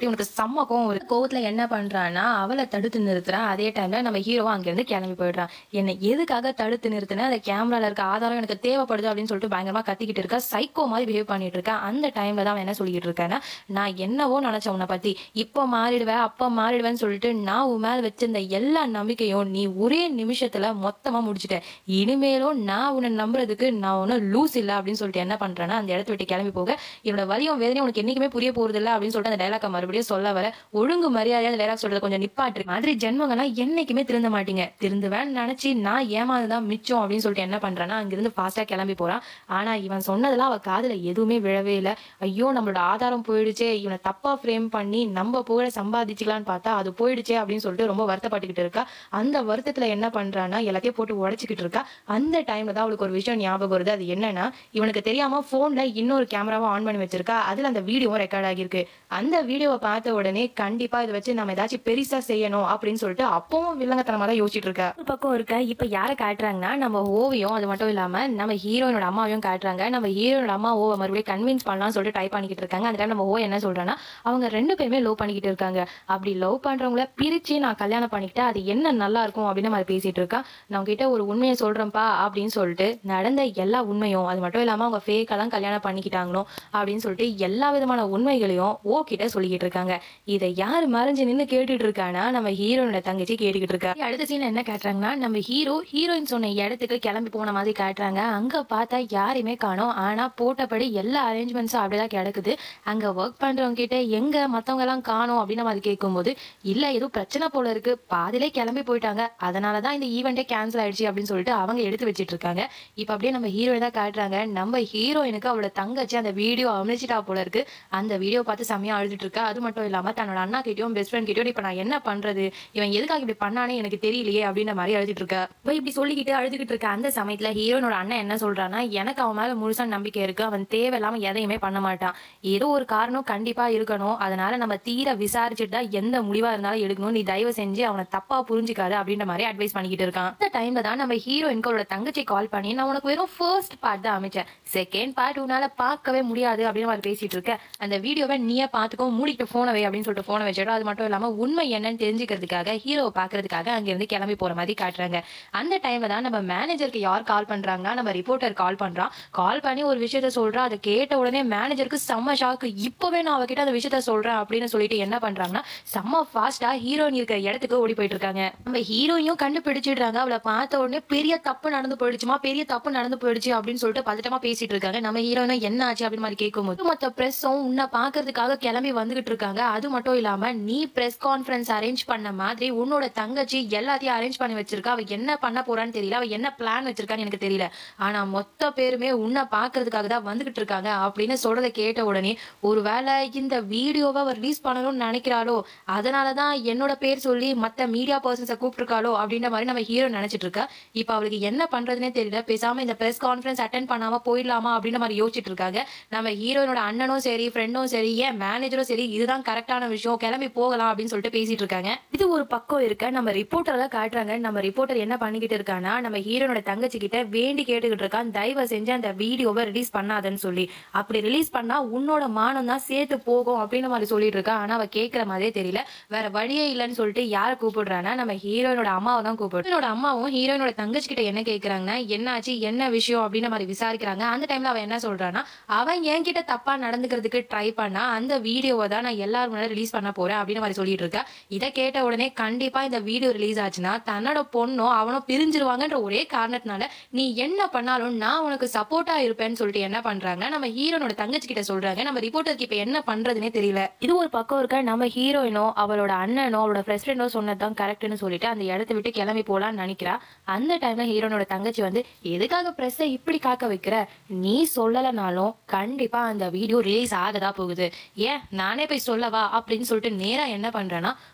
செம்ம கோவம் வருது கோவத்துல என்ன பண்றான்னா அவளை தடுத்து நிறுத்துறான் அதே டைம்ல நம்ம ஹீரோவும் அங்கிருந்து கிளம்பி போயிடுறான் என்ன எதுக்காக தடுத்து நிறுத்தின அந்த கேமரால இருக்க ஆதாரம் எனக்கு தேவைப்படுது அப்படின்னு சொல்லிட்டு பயங்கரமா கத்திக்கிட்டு இருக்கா சைக்கோ மாதிரி பிஹேவ் பண்ணிட்டு இருக்கா அந்த டைம்ல தான் அவன் என்ன சொல்லிட்டு இருக்கான்னா நான் என்னவோ நினைச்சேன் உன்னை பத்தி இப்போ மாறிடுவேன் அப்ப மாறிடுவேன்னு சொல்லிட்டு நான் உன் மேல வச்சிருந்த எல்லா நம்பிக்கையும் நீ ஒரே நிமிஷத்துல மொத்தமா முடிச்சிட்ட இனிமேலும் நான் உன்னை நம்புறதுக்கு நான் ஒன்னும் லூஸ் இல்ல அப்படின்னு சொல்லிட்டு என்ன பண்றேன்னா அந்த இடத்த விட்டு கிளம்பி போக இவனோட வலியும் வேதனையும் உனக்கு என்னைக்குமே புரிய போறது இல்ல அப்படின்னு சொல்லிட்டு அந்த டைலாக மறுபடியும் சொல்ல வர ஒழுங்கு மரியாதையா அந்த டைலாக் சொல்றத கொஞ்சம் நிப்பாட்டு மாதிரி ஜென்மங்கள்லாம் என்னைக்குமே திருந்த மாட்டீங்க திருந்துவேன்னு நினைச்சு நான் ஏமாந்துதான் மிச்சம் அப்படின்னு சொல்லிட்டு என்ன பண்றான்னா அங்கிருந்து ஃபாஸ்டா கிளம்பி போறான் ஆனா இவன் சொன்னதெல்லாம் அவ காதுல எதுவுமே விழவே இல்லை ஐயோ நம்மளோட ஆதாரம் போயிடுச்சே இவனை தப்பா ஃப்ரேம் பண்ணி நம்ம புகழ சம்பாதிச்சுக்கலாம்னு பார்த்தா அது போயிடுச்சே அப்படின்னு சொல்லிட்டு ரொம்ப வருத்தப்பட்டுக்கிட்டு இருக்கா அந்த வருத்தத்துல என்ன பண்றான்னா எல்லாத்தையும் போட்டு உடைச்சிக்கிட்டு இருக்கா அந்த டைம்ல தான் அவளுக்கு ஒரு விஷயம் ஞாபகம் வருது அது என்னன்னா இவனுக்கு தெரியாம போன்ல இன்னொரு கேமராவை ஆன் பண்ணி வச்சிருக்கா அதுல அந்த வீடியோவும் ரெக்கார்ட் ஆகியிருக்கு அந்த வீடியோவை பார்த்த உடனே கண்டிப்பா இதை வச்சு நம்ம ஏதாச்சும் பெருசா செய்யணும் அப்படின்னு சொல்லிட்டு அப்பவும் வில்லங்கத்தனமா தான் யோசிச்சுட்டு இருக்கா ஒரு பக்கம் இருக்க இப்ப யாரை காட்டுறாங்கன்னா நம்ம ஓவியம் அது மட்டும் இல்லாம நம்ம ஹீரோயினோட அம்மாவையும் காட்டுறாங்க நம்ம ஹீரோனோட அம்மா ஓவை மறுபடியும் கன்வின்ஸ் பண்ணலாம்னு சொல்லிட்டு ட்ரை பண்ணிக்கிட்டு இருக்காங்க அந்த டைம் நம்ம ஓ என்ன சொல்றேன்னா அவங்க ரெண்டு பேருமே லவ் பண்ணிக்கிட்டு இருக்காங்க அப்படி லவ் பண்றவங்கள பிரிச்சு நான் கல்யாணம் பண்ணிக்கிட்டா அது என்ன நல்லா இருக்கும் அப்படின்னு நம்ம பேசிட்டு இருக்கா நான் கிட்ட ஒரு உண்மையை சொல்றேன்ப்பா அப்படின்னு சொல்லிட்டு நடந்த எல்லா உண்மையும் அது மட்டும் இல்லாம அவங்க ஃபேக்கா தான் கல்யாணம் பண்ணிக்கிட்டாங்களோ அப்படின்னு சொல்லிட்டு எல்லா விதமான உண்மைகளையும் ஓ கிட்ட சொல்லிக்கிட்டு இருக்காங்க இதை யார் மறைஞ்சு நின்னு கேட்டுட்டு இருக்கானா நம்ம ஹீரோனோட தங்கச்சி கேட்டுக்கிட்டு இருக்கா அடுத்த சீன் என்ன காட்டுறாங்கன்னா நம்ம ஹீரோ ஹீரோயின் சொன்ன இடத்துக்கு கிளம்பி போன மாதிரி காட்டுறாங்க அங்க பார்த்தா யாரையுமே காணோம் ஆனா போட்டபடி எல்லா அரேஞ்ச்மெண்ட்ஸும் அப்படிதான் கிடக்குது அங்க ஒர்க் பண்றவங்க கிட்ட எங்க மத்தவங்க எல்லாம் காணோம் அப்படின்னு மாதிரி கேட்கும்போது இல்ல ஏதோ பிரச்சனை போல இருக்கு பாதிலே கிளம்பி போயிட்டாங்க அதனாலதான் இந்த ஈவெண்ட்டே கேன்சல் ஆயிடுச்சு அப்படின்னு சொல்லிட்டு அவங்க எடுத்து வச்சிட்டு இருக்காங்க இப்ப அப்படியே நம்ம ஹீரோயின் தான் காட்டுறாங்க நம்ம ஹீரோயினுக்கு அவளோட தங்கச்சி அந்த வீடியோ அமைச்சிட்டா போல இருக்கு அந்த வீடியோ பார்த்து செம்மையா அழுதுட்டு இருக்கா அது மட்டும் இல்லாம தன்னோட அண்ணா கிட்டயும் பெஸ்ட் ஃப்ரெண்ட் கிட்டயும் இப்ப நான் என்ன பண்றது இவன் எதுக்காக இப்படி பண்ணானே எனக்கு தெரியலையே அப்படின்ற மாதிரி அழுதுட்டு இருக்கா இப்ப இப்படி சொல்லிக்கிட்டு அழுதுகிட்டு இருக்க அந்த சமயத்துல ஹீரோனோட அண்ணன் என்ன சொல்றான்னா எனக்கு அவன் மேல முழுசா நம்பிக்கை இருக்கு அவன் தேவையில்லாம எதையுமே பண்ண மாட்டான் ஏதோ ஒரு காரணம் கண்டிப்பா இருக்கணும் அதனால நம்ம தீர விசாரிச்சுட்டு தான் எந்த முடிவா இருந்தாலும் எடுக்கணும் நீ தயவு செஞ்சு அவனை தப்பா புரிஞ்சுக்காது அப்படின்ற மாதிரி அட்வைஸ் பண்ணிக்கிட்டு இருக்கான் அந்த டைம்ல தான் நம்ம ஹீரோயினுக்கு அவளோட தங்கச்சி கால் பண்ணி நான் உனக்கு வெறும் ஃபர்ஸ்ட் பார்ட் தான் அமைச்சேன் செகண்ட் பார்ட் உன்னால பார்க்கவே முடியாது அப்படின்னு மாதிரி பேசிட்டு இருக்க அந்த வீடியோவை நீயே பார்த்துக்கோ மூடிட்டு போனை வை அப்படின்னு சொல்லிட்டு போனை வச்சிடும் அது மட்டும் இல்லாம உண்மை என்னன்னு தெரிஞ்சுக்கிறதுக்காக ஹீரோவை பாக்குறதுக்காக அங்கிருந்து கிளம்பி போற மாதிரி காட்டுறாங்க அந்த டைம்ல தான் நம்ம மேனேஜருக்கு யார் கால் பண்றாங்கன்னா நம்ம ரிப்போர்ட்டர் கால் பண்றான் கால் பண்ணி ஒரு விஷயத்த சொல்றா அதை கேட்ட உடனே மேனேஜருக்கு செம்ம ஷாக்கு இப்பவே நான் அவகிட்ட அந்த விஷயத்த சொல்றேன் அப்படின்னு சொல்லிட்டு என்ன பண்றாங்கன்னா செம்ம ஃபாஸ்டா ஹீரோயின் இருக்கிற இடத்துக்கு ஓடி போயிட்டு இருக்காங்க நம்ம ஹீரோயும் கண்டுபிடிச்சிடுறாங்க அவளை பார்த்த உடனே பெரிய தப்பு நடந்து போயிடுச்சுமா பெரிய தப்பு நடந்து போயிடுச்சு அப்படின்னு சொல்லிட்டு பதட்டமா பேசிட்டு இருக்காங்க நம்ம ஹீரோயினும் என்ன ஆச்சு அப்படின்னு மாதிரி கேட்கும்போது மொத்த பிரஸ்ஸும் உன்னை பாக்குறதுக்காக கிளம்பி வந்துகிட்டு இருக்காங்க அது மட்டும் இல்லாம நீ பிரஸ் கான்ஃபரன்ஸ் அரேஞ்ச் பண்ண மாதிரி உன்னோட தங்கச்சி எல்லாத்தையும் அரேஞ்ச் பண்ணி வச்சிருக்கா அவ என்ன பண்ண போறான்னு தெரியல அவ என்ன பிளான் வச்சிருக்கான்னு எனக்கு தெரியல ஆனா மொத்த பேருமே உன்னை பாக்குறதுக்காக தான் வந்துகிட்டு இருக்காங்க அப்படின்னு சொல்றதை கேட்ட உடனே ஒருவேளை இந்த வீடியோவை அவ ரிலீஸ் பண்ணணும்னு நினைக்கிறாளோ அதனாலதான் என்னோட பேர் சொல்லி மத்த மீடியா பர்சன்ஸை கூப்பிட்டுருக்காளோ அப்படின்ற மாதிரி நம்ம ஹீரோ நினைச்சிட்டு இருக்கா இப்ப அவளுக்கு என்ன பண்றதுனே தெரியல பேசாம இந்த பிரஸ் கான்ஃபரன்ஸ் அட்டன் பண்ணாம போயிடலாமா அப்படின்ற மாதிரி யோசிச்சுட்டு இருக்காங்க நம்ம ஹீரோயினோட அண்ணனும் சரி ஃப்ரெண்டும் சரி ஏன் மேனேஜரும் சரி இதுதான் கரெக்டான விஷயம் கிளம்பி போகலாம் அப்படின்னு சொல்லிட்டு பேசிட்டு இருக்காங்க இது ஒரு பக்கம் இருக்க நம்ம ரிப்போர்ட்டர் தான் காட்டுறாங்க நம்ம ரிப்போர்ட்டர் என்ன பண்ணிக்கிட்டு இருக்கானா நம்ம ஹீரோனோட தங்கச்சி கிட்ட வேண்டி கேட்டுக்கிட்டு இருக்கான் தயவு செஞ்சு அந்த வீடியோவை ரிலீஸ் பண்ணாதன்னு சொல்லி அப்படி ரிலீஸ் பண்ணா உன்னோட மானம் தான் சேர்த்து போகும் அப்படின்னு மாதிரி சொல்லிட்டு இருக்கா ஆனா அவ கேட்கற மாதிரியே தெரியல வேற வழியே இல்லைன்னு சொல்லிட்டு யாரை கூப்பிடுறான்னா நம்ம ஹீரோயினோட அம்மாவை தான் கூப்பிடுறோம் ஹீரோனோட அம்மாவும் ஹீரோயினோட தங்கச்சி கிட்ட என்ன கேக்குறாங்கன்னா என்னாச்சு என்ன விஷயம் அப்படின்னு மாதிரி விசாரிக்கிறாங்க அந்த டைம்ல அவன் என்ன சொல்றான்னா அவன் என்கிட்ட தப்பா நடந்துக்கிறதுக்கு ட்ரை பண்ணா அந்த வீடியோவை தான் நான் எல்லாரும் முன்னாடி ரிலீஸ் பண்ண போறேன் அப்படின்னு மாதிரி சொல்லிட்டு இருக்கா இதை கேட்ட உடனே கண்டிப்பா இந்த வீடியோ ரிலீஸ் ஆச்சுன்னா தன்னோட பொண்ணும் அவனும் பிரிஞ்சிருவாங்கன்ற ஒரே காரணத்தினால நீ என்ன பண்ணாலும் நான் உனக்கு சப்போர்ட்டா இருப்பேன்னு சொல்லிட்டு என்ன பண்றாங்க நம்ம ஹீரோனோட தங்கச்சி கிட்ட சொல்றாங்க நம்ம ரிப்போர்ட்டருக்கு இப்ப என்ன பண்றதுனே தெரியல இது ஒரு பக்கம் இருக்க நம்ம ஹீரோயினோ அவளோட அண்ணனோ அவளோட பெஸ்ட் ஃப்ரெண்டோ சொன்னதுதான் கரெக்ட்னு சொல்லிட்டு அந்த இடத்த விட்டு கிளம்பி போலாம்னு நினைக்கிறா அந்த டைம்ல ஹீரோனோட தங்கச்சி வந்து எதுக்காக பிரஸ்ஸை இப்படி காக்க வைக்கிற நீ சொல்லலைனாலும் கண்டிப்பா அந்த வீடியோ ரிலீஸ் ஆகதா போகுது ஏன் நானே போய் சொல்லவா அப்படின்னு சொல்லிட்டு நேரா என்ன பண்றேன்னா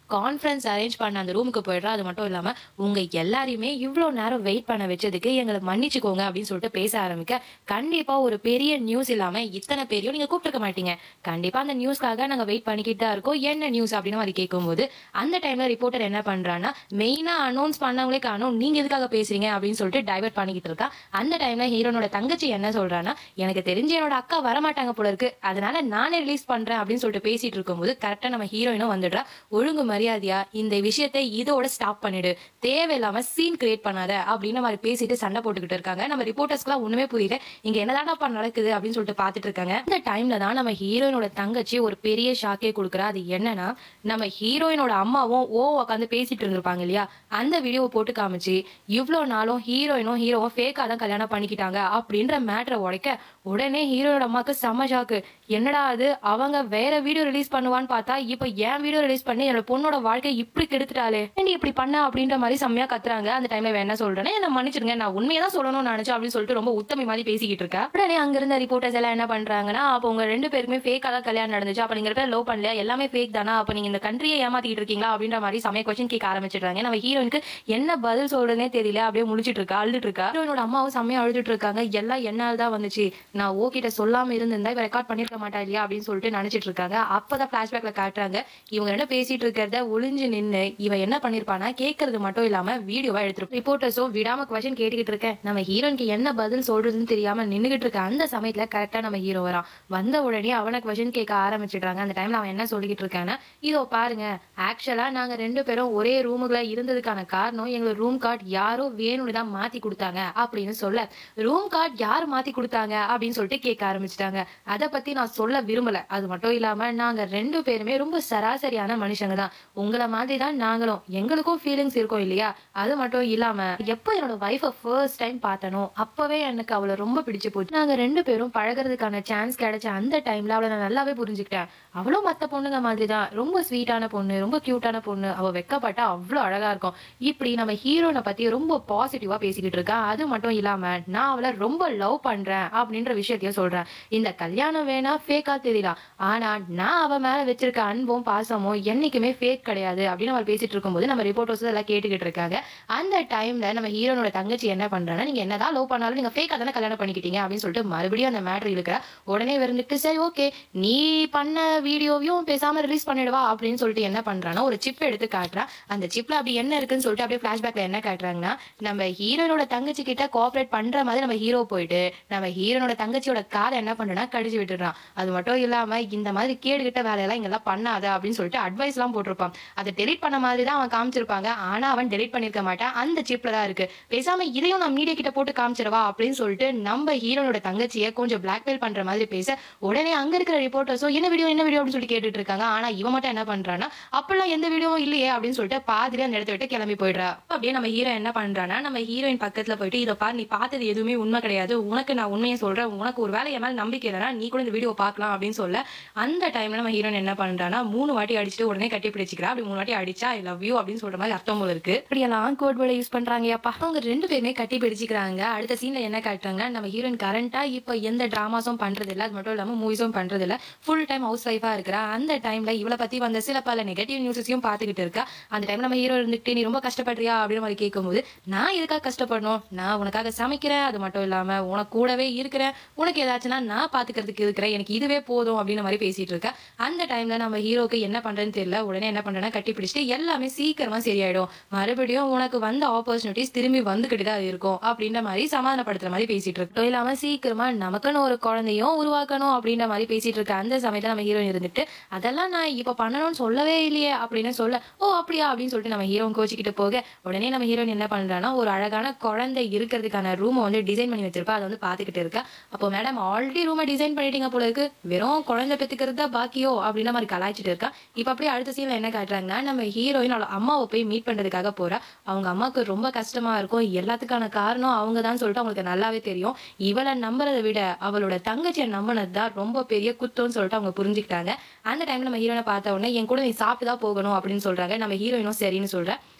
கான்ஃபரன்ஸ் அரேஞ்ச் பண்ண அந்த ரூமுக்கு போயிடுறா அது மட்டும் இல்லாம உங்க எல்லாரையுமே இவ்வளோ நேரம் வெயிட் பண்ண வச்சதுக்கு எங்களை மன்னிச்சுக்கோங்க அப்படின்னு சொல்லிட்டு பேச ஆரம்பிக்க கண்டிப்பா ஒரு பெரிய நியூஸ் இல்லாம இத்தனை பேரையும் நீங்க கூப்பிட்டுருக்க மாட்டீங்க கண்டிப்பா அந்த நியூஸ்க்காக நாங்க வெயிட் பண்ணிக்கிட்டு தான் இருக்கோம் என்ன நியூஸ் அப்படின்னு அது கேட்கும்போது அந்த டைம்ல ரிப்போர்ட்டர் என்ன பண்றான்னா மெயினா அனௌன்ஸ் பண்ணவங்களே காணும் நீங்க எதுக்காக பேசுறீங்க அப்படின்னு சொல்லிட்டு டைவர்ட் பண்ணிக்கிட்டு இருக்கா அந்த டைம்ல ஹீரோனோட தங்கச்சி என்ன சொல்றான்னா எனக்கு தெரிஞ்சு என்னோட அக்கா வரமாட்டாங்க போல இருக்கு அதனால நானே ரிலீஸ் பண்றேன் அப்படின்னு சொல்லிட்டு பேசிட்டு இருக்கும்போது கரெக்டா நம்ம ஹீரோயினும் வந்துடுறா ஒழுங்கு மரியாதையா இந்த விஷயத்தை இதோட ஸ்டாப் பண்ணிடு தேவையில்லாம சீன் கிரியேட் பண்ணாத அப்படின்னு மாதிரி பேசிட்டு சண்டை போட்டுக்கிட்டு இருக்காங்க நம்ம ரிப்போர்ட்டர்ஸ்க்குலாம் ஒண்ணுமே புரியல இங்க என்னதான்ப்பா நடக்குது அப்படின்னு சொல்லிட்டு பாத்துட்டு இருக்காங்க இந்த டைம்ல தான் நம்ம ஹீரோயினோட தங்கச்சி ஒரு பெரிய ஷாக்கே கொடுக்குறா அது என்னன்னா நம்ம ஹீரோயினோட அம்மாவும் ஓ உட்காந்து பேசிட்டு இருந்திருப்பாங்க இல்லையா அந்த வீடியோவை போட்டு காமிச்சு இவ்வளோ நாளும் ஹீரோயினும் ஹீரோவும் ஃபேக்கா தான் கல்யாணம் பண்ணிக்கிட்டாங்க அப்படின்ற மேட்டரை உடைக்க உடனே ஹீரோயோட அம்மாக்கு செம்ம ஷாக்கு என்னடா அது அவங்க வேற வீடியோ ரிலீஸ் பண்ணுவான்னு பார்த்தா இப்போ என் வீடியோ ரிலீஸ் பண்ணி என்னோட பொண்ணோட வாழ்க்கை இப்படி கெடுத்துட்டாலே நீ இப்படி பண்ண அப்படின்ற மாதிரி செம்மையா கத்துறாங்க அந்த டைம்ல இவன் என்ன சொல்றேன்னு என்ன மன்னிச்சிருங்க நான் உண்மையை தான் சொல்லணும்னு நினைச்சேன் அப்படின்னு சொல்லிட்டு ரொம்ப உத்தமி மாதிரி பேசிக்கிட்டு இருக்கா உடனே அங்க இருந்த ரிப்போர்ட்டர்ஸ் எல்லாம் என்ன பண்றாங்கன்னா அப்போ உங்க ரெண்டு பேருக்குமே ஃபேக்கா தான் கல்யாணம் நடந்துச்சு அப்ப நீங்க பேர் லவ் பண்ணலையா எல்லாமே ஃபேக் தானா அப்ப நீங்க இந்த கண்ட்ரியை ஏமாத்திட்டு இருக்கீங்களா அப்படின்ற மாதிரி சமய கொஸ்டின் கேட்க ஆரம்பிச்சிடுறாங்க நம்ம ஹீரோயினுக்கு என்ன பதில் சொல்றதுனே தெரியல அப்படியே முழிச்சிட்டு இருக்கா அழுதுட்டு இருக்கா ஹீரோயினோட அம்மாவும் செம்மையா அழுதுட்டு இருக்காங்க எல்லாம் என்னால் தான் வந்துச்சு நான் ஓ கிட்ட சொல்லாம இருந்திருந்தா இவ ரெக்கார்ட் பண்ணிருக்க மாட்டா இல்லையா அப்படின்னு சொல்லிட்டு நினைச்சிட்டு இருக்காங்க அப்பதான் பிளாஷ்பேக்ல காட்டுறாங்க இவங்க ரெண்டு பேசிட்டு இருக்கிறத ஒளிஞ்சு நின்னு இவ என்ன பண்ணிருப்பானா கேட்கறது மட்டும் இல்லாம வீடியோவா எடுத்துரும் ரிப்போர்ட்டர்ஸும் விடாம கொஸ்டின் கேட்டுக்கிட்டு இருக்கேன் நம்ம ஹீரோனுக்கு என்ன பதில் சொல்றதுன்னு தெரியாம நின்னுகிட்டு இருக்க அந்த சமயத்துல கரெக்டா நம்ம ஹீரோ வரான் வந்த உடனே அவனை கொஸ்டின் கேட்க ஆரம்பிச்சிடுறாங்க அந்த டைம்ல அவன் என்ன சொல்லிக்கிட்டு இருக்கான்னா இதோ பாருங்க ஆக்சுவலா நாங்க ரெண்டு பேரும் ஒரே ரூமுக்குள்ள இருந்ததுக்கான காரணம் எங்களுக்கு ரூம் கார்டு யாரோ வேணும்னு தான் மாத்தி கொடுத்தாங்க அப்படின்னு சொல்ல ரூம் கார்டு யார் மாத்தி கொடுத்தாங்க அப்படின்னு சொல்லிட்டு கேட்க ஆரம்பிச்சிட்டாங்க அதை பத்தி நான் சொல்ல விரும்பல அது மட்டும் இல்லாம நாங்க ரெண்டு பேருமே ரொம்ப சராசரியான மனுஷங்க தான் உங்களை மாதிரி தான் நாங்களும் எங்களுக்கும் ஃபீலிங்ஸ் இருக்கும் இல்லையா அது மட்டும் இல்லாம எப்போ என்னோட ஒய்ஃபை ஃபர்ஸ்ட் டைம் பார்த்தனோ அப்பவே எனக்கு அவளை ரொம்ப பிடிச்சு போச்சு நாங்க ரெண்டு பேரும் பழகுறதுக்கான சான்ஸ் கிடைச்ச அந்த டைம்ல அவளை நான் நல்லாவே புரிஞ்சுக்கிட்டேன் அவளும் மத்த பொண்ணுங்க மாதிரி தான் ரொம்ப ஸ்வீட்டான பொண்ணு ரொம்ப கியூட்டான பொண்ணு அவ வெக்கப்பட்டா அவ்வளோ அழகா இருக்கும் இப்படி நம்ம ஹீரோனை பத்தி ரொம்ப பாசிட்டிவா பேசிக்கிட்டு இருக்கா அது மட்டும் இல்லாம நான் அவளை ரொம்ப லவ் பண்றேன் அப்படின்ற விஷயத்தையும் சொல்றேன் இந்த கல்யாணம் வேணா ஃபேக்கா தெரியலாம் ஆனா நான் அவ மேல வச்சிருக்க அன்பும் பாசமும் என்னைக்குமே ஃபேக் கிடையாது அப்படின்னு அவள் பேசிட்டு இருக்கும்போது நம்ம ரிப்போர்ட்டர்ஸ் எல்லாம் கேட்டுக்கிட்டு இருக்காங்க அந்த டைம்ல நம்ம ஹீரோனோட தங்கச்சி என்ன பண்றான்னா நீங்க என்னதான் லவ் பண்ணாலும் நீங்க ஃபேக்கா தானே கல்யாணம் பண்ணிக்கிட்டீங்க அப்படின்னு சொல்லிட்டு மறுபடியும் அந்த மேட்டர் இழுக்கிற உடனே இருந்துட்டு சரி ஓகே நீ பண்ண வீடியோவையும் பேசாம ரிலீஸ் பண்ணிடுவா அப்படின்னு சொல்லிட்டு என்ன பண்றான்னா ஒரு சிப் எடுத்து காட்டுறா அந்த சிப்ல அப்படி என்ன இருக்குன்னு சொல்லிட்டு அப்படியே பிளாஷ்பேக்ல என்ன காட்டுறாங்கன்னா நம்ம ஹீரோனோட தங்கச்சி கிட்ட கோஆபரேட் பண்ற மாதிரி நம்ம ஹீரோ போயிட்டு நம்ம ஹீரோனோட தங்கச்சியோட காதை என்ன பண்றா கடிச்சு விட்டுறான் அது மட்டும் இல்லாம இந்த மாதிரி கேடுகிட்ட வேலையெல்லாம் இங்கெல்லாம் பண்ணாத அப்படின்னு சொல்லிட்டு அட்வைஸ் எல்லாம் போட்டிருப்பான் அதை டெலிட் பண்ண மாதிரி தான் அவன் காமிச்சிருப்பாங்க ஆனா அவன் டெலிட் பண்ணிருக்க மாட்டான் அந்த சிப்ல தான் இருக்கு பேசாம இதையும் நான் மீடியா கிட்ட போட்டு காமிச்சிடவா அப்படின்னு சொல்லிட்டு நம்ம ஹீரோனோட தங்கச்சியை கொஞ்சம் பிளாக்மெயில் பண்ற மாதிரி பேச உடனே அங்க இருக்கிற ரிப்போர்ட்டர்ஸும் என்ன வீடியோ என்ன வீடியோ அப்படின்னு சொல்லி கேட்டுட்டு இருக்காங்க ஆனா இவன் மட்டும் என்ன பண்றான்னா அப்பெல்லாம் எந்த வீடியோவும் இல்லையே அப்படின்னு சொல்லிட்டு பாதியில அந்த இடத்த விட்டு கிளம்பி போயிடுறா அப்படியே நம்ம ஹீரோ என்ன பண்றான்னா நம்ம ஹீரோயின் பக்கத்துல போயிட்டு இதை பாரு நீ பார்த்தது எதுவுமே உண்மை கிடையாது உனக்கு நான் உண்மையை சொல்றேன் உனக்கு ஒரு வேலை என் மேல நம்பிக்கை இல்லைனா நீ கூட இந்த வீடியோ பார்க்கலாம் அப்படின்னு சொல்ல அந்த டைம்ல நம்ம ஹீரோயின் என்ன பண்றான்னா மூணு வாட்டி அடிச்சுட்டு உடனே கட்டி பிடிச்சிக்கிறா அப்படி மூணு வாட்டி அடிச்சா ஐ லவ் யூ அப்படின்னு சொல்ற மாதிரி அர்த்தம் போல இருக்கு இப்படியெல்லாம் கோட் வேர்டை யூஸ் பண்றாங்க அப்பா அவங்க ரெண்டு பேருமே கட்டி பிடிச்சிக்கிறாங்க அடுத்த சீன்ல என்ன காட்டுறாங்க நம்ம ஹீரோயின் கரண்டா இப்போ எந்த டிராமாஸும் பண்றது இல்ல அது மட்டும் இல்லாம மூவிஸும் பண்றது இல்ல ஃபுல் டைம் ஹவுஸ் ஒய்ஃபா இருக்கிறா அந்த டைம்ல இவளை பத்தி வந்த சில பல நெகட்டிவ் நியூஸஸையும் பார்த்துக்கிட்டு இருக்கா அந்த டைம்ல நம்ம ஹீரோ இருந்துட்டு நீ ரொம்ப கஷ்டப்படுறியா அப்படின்னு மாதிரி கேட்கும்போது நான் எதுக்காக கஷ்டப்படணும் நான் உனக்காக சமைக்கிறேன் அது மட்டும் இல்லாம உனக்கு கூடவே இருக்கிறேன் உனக்கு ஏதாச்சும்னா நான் பாத்துக்கிறதுக்கு இருக்கிறேன் எனக்கு இதுவே போதும் அப்படின்னு மாதிரி பேசிட்டு இருக்கா அந்த டைம்ல நம்ம ஹீரோக்கு என்ன பண்றதுன்னு தெரியல உடனே என்ன பண்றேன்னா கட்டி பிடிச்சிட்டு எல்லாமே சீக்கிரமா சரியாயிடும் மறுபடியும் உனக்கு வந்த ஆப்பர்ச்சுனிட்டிஸ் திரும்பி வந்துகிட்டு தான் இருக்கும் அப்படின்ற மாதிரி சமாதானப்படுத்துற மாதிரி பேசிட்டு இருக்கு அதுவும் இல்லாம சீக்கிரமா நமக்குன்னு ஒரு குழந்தையும் உருவாக்கணும் அப்படின்ற மாதிரி பேசிட்டு இருக்க அந்த சமயத்துல நம்ம ஹீரோ இருந்துட்டு அதெல்லாம் நான் இப்ப பண்ணணும்னு சொல்லவே இல்லையே அப்படின்னு சொல்ல ஓ அப்படியா அப்படின்னு சொல்லிட்டு நம்ம ஹீரோ கோச்சிக்கிட்டு போக உடனே நம்ம ஹீரோயின் என்ன பண்றான்னா ஒரு அழகான குழந்தை இருக்கிறதுக்கான ரூமை வந்து டிசைன் பண்ணி வச்சிருப்பா அதை வந்து பாத்துக்கிட்டு இருக்கா அப்போ மேடம் ஆல்ரெடி ரூமை டிசைன் பண்ணிட்டீங்க போல இருக்கு வெறும் குழந்தை பெத்துக்கிறது தான் பாக்கியோ அப்படின்ற மாதிரி கலாய்ச்சிட்டு இருக்கா இப்ப அப்படியே அடுத்த சீன்ல என்ன காட்டுறாங்கன்னா நம்ம ஹீரோயின் அவளோட அம்மாவை போய் மீட் பண்றதுக்காக போறா அவங்க அம்மாவுக்கு ரொம்ப கஷ்டமா இருக்கும் எல்லாத்துக்கான காரணம் அவங்க தான் சொல்லிட்டு அவங்களுக்கு நல்லாவே தெரியும் இவளை நம்புறதை விட அவளோட தங்கச்சியை நம்பினது தான் ரொம்ப பெரிய குத்தம்னு சொல்லிட்டு அவங்க புரிஞ்சுக்கிட்டாங்க அந்த டைம்ல நம்ம ஹீரோனை பார்த்த உடனே என் கூட நீ சாப்பிட்டு தான் போகணும் அப்படின்னு சொல்றாங்க நம்ம ஹீரோயினும் சரின்னு சொல்ற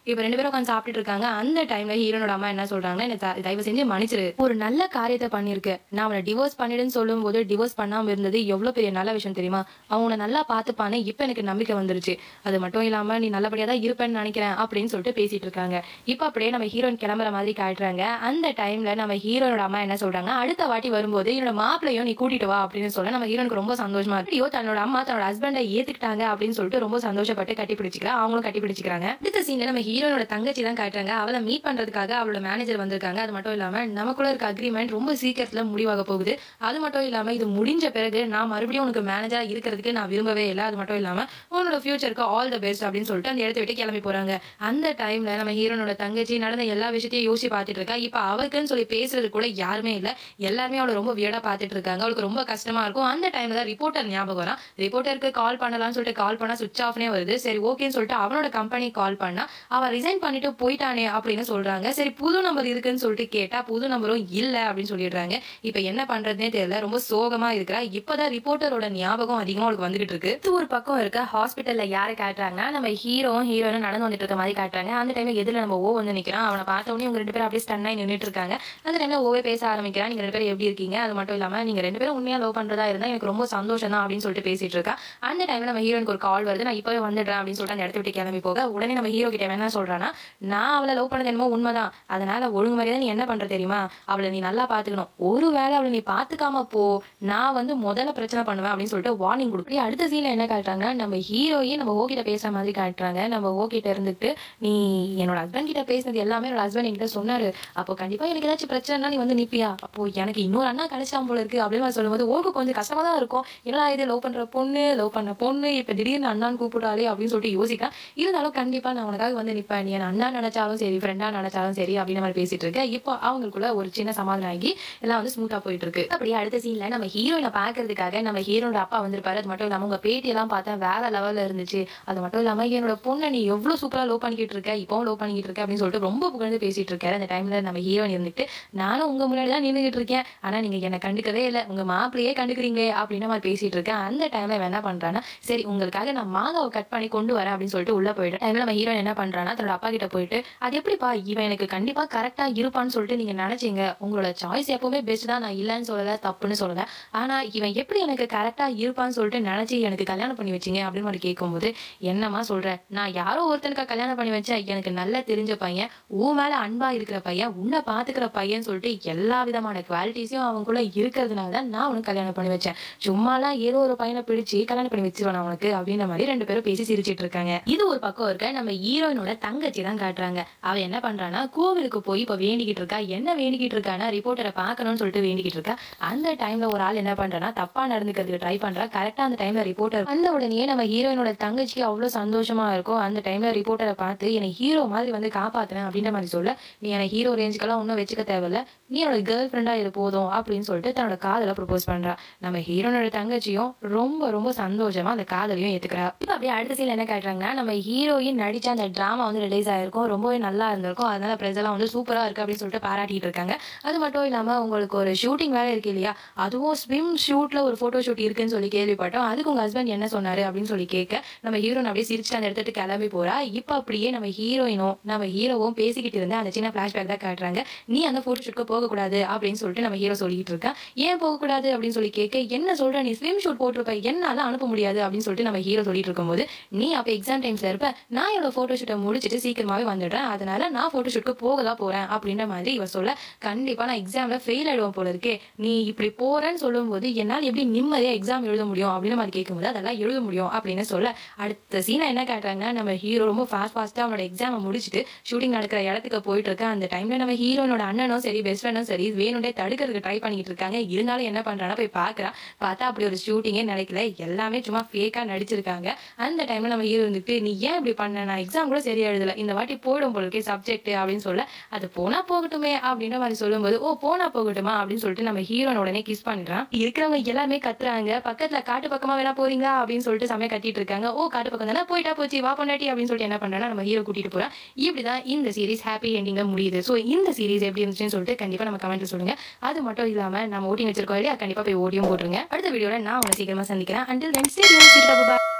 இப்போ ரெண்டு பேரும் உட்காந்து சாப்பிட்டுட்டு இருக்காங்க அந்த டைம்ல ஹீரோனோட அம்மா என்ன சொல்றாங்கன்னா என்ன த- தயவு செஞ்சு மன்னிச்சிரு ஒரு நல்ல காரியத்தை பண்ணிருக்கு நான் அவனை டிவோர்ஸ் பண்ணிடுன்னு சொல்லும்போது டிவோர்ஸ் பண்ணாம இருந்தது எவ்வளவு பெரிய நல்ல விஷயம் தெரியுமா அவனை நல்லா பார்த்துப்பானே இப்போ எனக்கு நம்பிக்கை வந்துருச்சு அது மட்டும் இல்லாம நீ நல்லபடியா தான் இருப்பேன்னு நினைக்கிறேன் அப்படின்னு சொல்லிட்டு பேசிட்டு இருக்காங்க இப்போ அப்படியே நம்ம ஹீரோயின் கிளம்புற மாதிரி காட்டுறாங்க அந்த டைம்ல நம்ம ஹீரோனோட அம்மா என்ன சொல்றாங்க அடுத்த வாட்டி வரும்போது என்னோட மாப்பிளையும் நீ கூட்டிட்டு வா அப்படின்னு சொல்ல நம்ம ஹீரோனுக்கு ரொம்ப சந்தோஷமா இருக்கு ஐயோ தன்னோட அம்மா தன்னோட ஹஸ்பண்டை ஏத்துக்கிட்டாங்க அப்படின்னு சொல்லிட்டு ரொம்ப சந்தோஷப்பட்டு கட்டி பிடிச்சிக்கிறா அவங்களும் கட்டி பிடிச்சிக்கிறாங்க அடுத்த சீன்ல நம்ம ஹீரோனோட தங்கச்சி தான் காட்டுறாங்க அவளை மீட் பண்றதுக்காக அவளோட மேனேஜர் வந்திருக்காங்க அது மட்டும் இல்லாம நமக்குள்ள இருக்க அக்ரிமெண்ட் ரொம்ப சீக்கிரத்துல முடிவாக போகுது அது மட்டும் இல்லாம இது முடிஞ்ச பிறகு நான் மறுபடியும் உனக்கு மேனேஜரா இருக்கிறதுக்கு நான் விரும்பவே இல்லை அது மட்டும் இல்லாம உன்னோட ஃபியூச்சருக்கு ஆல் த பெஸ்ட் அப்படின்னு சொல்லிட்டு அந்த இடத்த விட்டு கிளம்பி போறாங்க அந்த டைம்ல நம்ம ஹீரோனோட தங்கச்சி நடந்த எல்லா விஷயத்தையும் யோசிச்சு பார்த்துட்டு இருக்கா இப்ப அவருக்குன்னு சொல்லி பேசுறது கூட யாருமே இல்ல எல்லாருமே அவளை ரொம்ப வியடா பார்த்துட்டு இருக்காங்க அவளுக்கு ரொம்ப கஷ்டமா இருக்கும் அந்த டைம்ல தான் ரிப்போர்ட்டர் ஞாபகம் வரான் ரிப்போர்ட்டருக்கு கால் பண்ணலாம்னு சொல்லிட்டு கால் பண்ணா சுவிச் ஆஃப்னே வருது சரி ஓகேன்னு சொல்லிட்டு அவனோட கம்பெனி கால் பண்ணா அவன் ரிசைன் பண்ணிட்டு போயிட்டானே அப்படின்னு சொல்றாங்க சரி புது நம்பர் இருக்குன்னு சொல்லிட்டு கேட்டா புது நம்பரும் இல்ல அப்படின்னு சொல்லிடுறாங்க இப்ப என்ன பண்றதுனே தெரியல ரொம்ப சோகமா இருக்கிறா இப்பதான் ரிப்போர்ட்டரோட ஞாபகம் அதிகமா அவளுக்கு வந்துகிட்டு இருக்கு இது ஒரு பக்கம் இருக்க ஹாஸ்பிட்டல்ல யாரை காட்டுறாங்கன்னா நம்ம ஹீரோவும் ஹீரோயினும் நடந்து வந்துட்டு இருக்க மாதிரி காட்டுறாங்க அந்த டைம்ல எதிரில் நம்ம ஓ வந்து நிக்கிறான் அவனை பார்த்த உடனே இவங்க ரெண்டு பேரும் அப்படியே ஸ்டன் ஆகி நின்றுட்டு இருக்காங்க அந்த டைம்ல ஓவே பேச ஆரம்பிக்கிறான் நீங்க ரெண்டு பேரும் எப்படி இருக்கீங்க அது மட்டும் இல்லாம நீங்க ரெண்டு பேரும் உண்மையா லவ் பண்றதா இருந்தா எனக்கு ரொம்ப சந்தோஷம் தான் அப்படின்னு சொல்லிட்டு பேசிட்டு இருக்கா அந்த டைம்ல நம்ம ஹீரோனுக்கு ஒரு கால் வருது நான் இப்பவே வந்துடுறேன் அப்படின்னு சொல்லிட்டு அந்த இடத்த விட்டு கிளம்பி போக உடனே நம்ம ஹீரோ கிட்ட என்ன சொல்றான்னா நான் அவளை லவ் பண்ணது என்னமோ உண்மைதான் அதனால ஒழுங்கு மாதிரியே நீ என்ன பண்ற தெரியுமா அவளை நீ நல்லா பாத்துக்கணும் ஒருவேளை அவளை நீ பாத்துக்காம போ நான் வந்து முதல்ல பிரச்சனை பண்ணுவேன் அப்படின்னு சொல்லிட்டு வார்னிங் கொடுக்குறேன் அடுத்த சீன்ல என்ன காட்டுறாங்கன்னா நம்ம ஹீரோயே நம்ம ஓ கிட்ட பேசுற மாதிரி காட்டுறாங்க நம்ம ஓ கிட்ட இருந்துட்டு நீ என்னோட ஹஸ்பண்ட் கிட்ட பேசினது எல்லாமே என்னோட ஹஸ்பண்ட் என்கிட்ட சொன்னாரு அப்போ கண்டிப்பா எனக்கு ஏதாச்சும் பிரச்சனைனா நீ வந்து நிப்பியா அப்போ எனக்கு இன்னொரு அண்ணா கிடைச்சாம் போல இருக்கு அப்படின்னு நான் சொல்லும்போது ஓக்கு கொஞ்சம் கஷ்டமா தான் இருக்கும் என்னடா இது லவ் பண்ற பொண்ணு லவ் பண்ண பொண்ணு இப்ப திடீர்னு அண்ணான்னு கூப்பிடாலே அப்படின்னு சொல்லிட்டு யோசிக்கிறேன் இருந்தாலும் கண்டிப்பா நான் உனக்காக வந்து நிப்பேன் நீ என்ன அண்ணா நினைச்சாலும் சரி ஃப்ரெண்டா நினைச்சாலும் சரி அப்படின்னு மாதிரி பேசிட்டு இருக்கேன் இப்போ அவங்களுக்குள்ள ஒரு சின்ன சமாதானம் ஆகி எல்லாம் வந்து ஸ்மூத்தா போயிட்டு இருக்கு அப்படியே அடுத்த சீன்ல நம்ம ஹீரோயினை பாக்குறதுக்காக நம்ம ஹீரோட அப்பா வந்திருப்பாரு அது மட்டும் இல்லாம உங்க பேட்டி எல்லாம் பார்த்தா வேற லெவல்ல இருந்துச்சு அது மட்டும் இல்லாம என்னோட பொண்ணை நீ எவ்வளவு சூப்பரா லவ் பண்ணிக்கிட்டு இருக்க இப்பவும் லவ் பண்ணிக்கிட்டு இருக்க அப்படின்னு சொல்லிட்டு ரொம்ப புகழ்ந்து பேசிட்டு இருக்காரு அந்த டைம்ல நம்ம ஹீரோயின் இருந்துட்டு நானும் உங்க முன்னாடி தான் நின்றுகிட்டு இருக்கேன் ஆனா நீங்க என்ன கண்டுக்கவே இல்லை உங்க மாப்பிளையே கண்டுக்கிறீங்களே அப்படின்னு மாதிரி பேசிட்டு இருக்கேன் அந்த டைம்ல இவன் என்ன பண்றான்னா சரி உங்களுக்காக நான் மாங்காவை கட் பண்ணி கொண்டு வரேன் அப்படின்னு சொல்லிட்டு உள்ள போயிட்டு டைம்ல நம்ம ஹீரோயின் என்ன பண்றான்னா தன்னோட அப்பா கிட்ட போயிட்டு அது எப்படிப்பா இவன் எனக்கு கண்டிப்பா கரெக்டா இருப்பான்னு சொல்லிட்டு நீங்க நினைச்சீங்க உங்களோட சாய்ஸ் எப்பவுமே பெஸ்ட் தான் நான் இல்லைன்னு சொல்லல தப்புன்னு சொல்லல ஆனா இவன் எப்படி எனக்கு கரெக்டா இருப்பான்னு சொல்லிட்டு நினைச்சு எனக்கு கல்யாணம் பண்ணி வச்சீங்க அப்படின்னு மாதிரி கேட்கும்போது என்னம்மா சொல்ற நான் யாரோ ஒருத்தனுக்கா கல்யாணம் பண்ணி வச்சேன் எனக்கு நல்லா தெரிஞ்ச பையன் உன் மேல அன்பா இருக்கிற பையன் உன்னை பாத்துக்கிற பையன் சொல்லிட்டு எல்லா விதமான குவாலிட்டிஸும் அவனுக்குள்ள இருக்கிறதுனால தான் நான் உனக்கு கல்யாணம் பண்ணி வச்சேன் சும்மாலாம் ஏதோ ஒரு பையனை பிடிச்சு கல்யாணம் பண்ணி வச்சிருவான் அவனுக்கு அப்படின்ற மாதிரி ரெண்டு பேரும் பேசி சிரிச்சிட்டு இருக்காங்க இது ஒரு பக்கம் இருக்க நம்ம ஹீரோயினோட தங்கச்சி தான் காட்டுறாங்க அவ என்ன பண்றான்னா கோவிலுக்கு போய் இப்ப வேண்டிக்கிட்டு இருக்கா என்ன வேண்டிக்கிட்டு இருக்கானா ரிப்போர்ட்டரை பார்க்கணும்னு சொல்லிட்டு வேண்டிக்கிட்டு இருக்கா அந்த டைம்ல ஒரு ஆள் என்ன பண்றானா தப்பா நடந்துக்கிறதுக்கு ட்ரை பண்றா கரெக்டா அந்த டைம்ல ரிப்போர்ட்டர் வந்த உடனே நம்ம ஹீரோயினோட தங்கச்சிக்கு அவ்வளவு சந்தோஷமா இருக்கும் அந்த டைம்ல ரிப்போர்ட்டரை பார்த்து என்னை ஹீரோ மாதிரி வந்து காப்பாத்துனேன் அப்படின்ற மாதிரி சொல்ல நீ என்னை ஹீரோ ரேஞ்சுக்கெல்லாம் ஒன்றும் வச்சுக்க தேவையில்ல நீ என்னோட கேர்ள் ஃப்ரெண்டா இது போதும் அப்படின்னு சொல்லிட்டு தன்னோட காதலை ப்ரப்போஸ் பண்றா நம்ம ஹீரோனோட தங்கச்சியும் ரொம்ப ரொம்ப சந்தோஷமா அந்த காதலையும் ஏத்துக்கிறா இப்போ அப்படியே அடுத்த சீன் என்ன காட்டுறாங்கன்னா நம்ம ஹீரோயின் நடிச்ச அந்த டிராமா வந்து ரிலீஸ் ஆயிருக்கும் ரொம்பவே நல்லா இருந்திருக்கும் அதனால பிரஸ் எல்லாம் வந்து சூப்பரா இருக்கு அப்படின்னு சொல்லிட்டு பாராட்டிட்டு இருக்காங்க அது மட்டும் இல்லாம உங்களுக்கு ஒரு ஷூட்டிங் வேலை இருக்கு இல்லையா அதுவும் ஸ்விம் ஷூட்ல ஒரு போட்டோ ஷூட் இருக்குன்னு சொல்லி கேள்விப்பட்டோம் அதுக்கு உங்க ஹஸ்பண்ட் என்ன சொன்னாரு அப்படின்னு சொல்லி கேட்க நம்ம ஹீரோயின் அப்படியே சிரிச்சுட்டு அந்த இடத்துக்கு கிளம்பி போறா இப்போ அப்படியே நம்ம ஹீரோயினும் நம்ம ஹீரோவும் பேசிக்கிட்டு இருந்த அந்த சின்ன ஃபிளாஷ்பேக் தான் காட்டுறாங்க நீ அந்த போட்டோ ஷூட்க்கு போகக்கூடாது அப்படின்னு சொல்லிட்டு நம்ம ஹீரோ சொல்லிட்டு இருக்கான் ஏன் போகக்கூடாது அப்படின்னு சொல்லி கேட்க என்ன சொல்ற நீ ஸ்விம் ஷூட் போட்டிருப்ப என்னால அனுப்ப முடியாது அப்படின்னு சொல்லிட்டு நம்ம ஹீரோ சொல்லிட்டு இருக்கும்போது நீ அப்ப எக்ஸாம் டைம்ஸ்ல இருப்ப நான் என்னோட போட்டோ ஷூட்டை முடிச்சிட்டு சீக்கிரமாவே வந்துடுறேன் அதனால நான் போட்டோ ஷூட்க்கு போக தான் போறேன் அப்படின்ற மாதிரி இவ சொல்ல கண்டிப்பா நான் எக்ஸாம்ல ஃபெயில் ஆயிடுவேன் போல இருக்கே நீ இப்படி போறேன்னு சொல்லும்போது என்னால் எப்படி நிம்மதியா எக்ஸாம் எழுத முடியும் அப்படின்னு மாதிரி கேட்கும்போது அதெல்லாம் எழுத முடியும் அப்படின்னு சொல்ல அடுத்த சீனை என்ன காட்டுறாங்கன்னா நம்ம ஹீரோ ரொம்ப ஃபாஸ்ட் ஃபாஸ்ட்டாக அவனோட எக்ஸாமை முடிச்சுட்டு ஷூட்டிங் நடக்கிற இடத்துக்கு போயிட்டு இருக்க அந்த டைம்ல நம்ம ஹீரோனோட அண்ணனும் சரி பெஸ்ட் ஃப்ரெண்டும் சரி வேணுண்டே தடுக்கிறதுக்கு ட்ரை பண்ணிட்டு இருக்காங்க இருந்தாலும் என்ன பண்றான்னா போய் பார்க்கறான் பார்த்தா அப்படி ஒரு ஷூட்டிங்கே நடக்கல எல்லாமே சும்மா ஃபேக்கா நடிச்சிருக்காங்க அந்த டைம்ல நம்ம ஹீரோ வந்துட்டு நீ ஏன் இப்படி பண்ண நான் எக்ஸாம் கூட சரியா எழுதல இந்த வாட்டி போயிடும் போல இருக்கே சப்ஜெக்ட் அப்படின்னு சொல்ல அது போனா போகட்டுமே அப்படின்ற மாதிரி சொல்லும்போது ஓ போனா போகட்டுமா அப்படின்னு சொல்லிட்டு நம்ம ஹீரோன உடனே கிஸ் பண்றான் இருக்கிறவங்க எல்லாமே கத்துறாங்க பக்கத்துல காட்டு பக்கமா வேணா போறீங்களா அப்படின்னு சொல்லிட்டு செமையா கட்டிட்டு இருக்காங்க ஓ காட்டு பக்கம் தானே போயிட்டா போச்சு வா பொண்டாட்டி அப்படின்னு சொல்லிட்டு என்ன பண்றானா நம்ம ஹீரோ கூட்டிட்டு போறான் இப்படிதான் இந்த சீரிஸ் ஹாப்பி எண்டிங்ல முடியுது ஸோ இந்த சீரிஸ் எப்படி இருந்துச்சுன்னு சொல்லிட்டு கண்டிப்பா நம்ம கமெண்ட்ல சொல்லுங்க அது மட்டும் இல்லாம நம்ம ஓட்டிங் வச்சிருக்கோம் இல்லையா கண்டிப்பா போய் ஓடியும் போட்டுருங்க அடுத்த வீடியோல நான் உங்களை சீக்கிரமா சந்திக்கிறேன் அண்டில் தென் ஸ்டே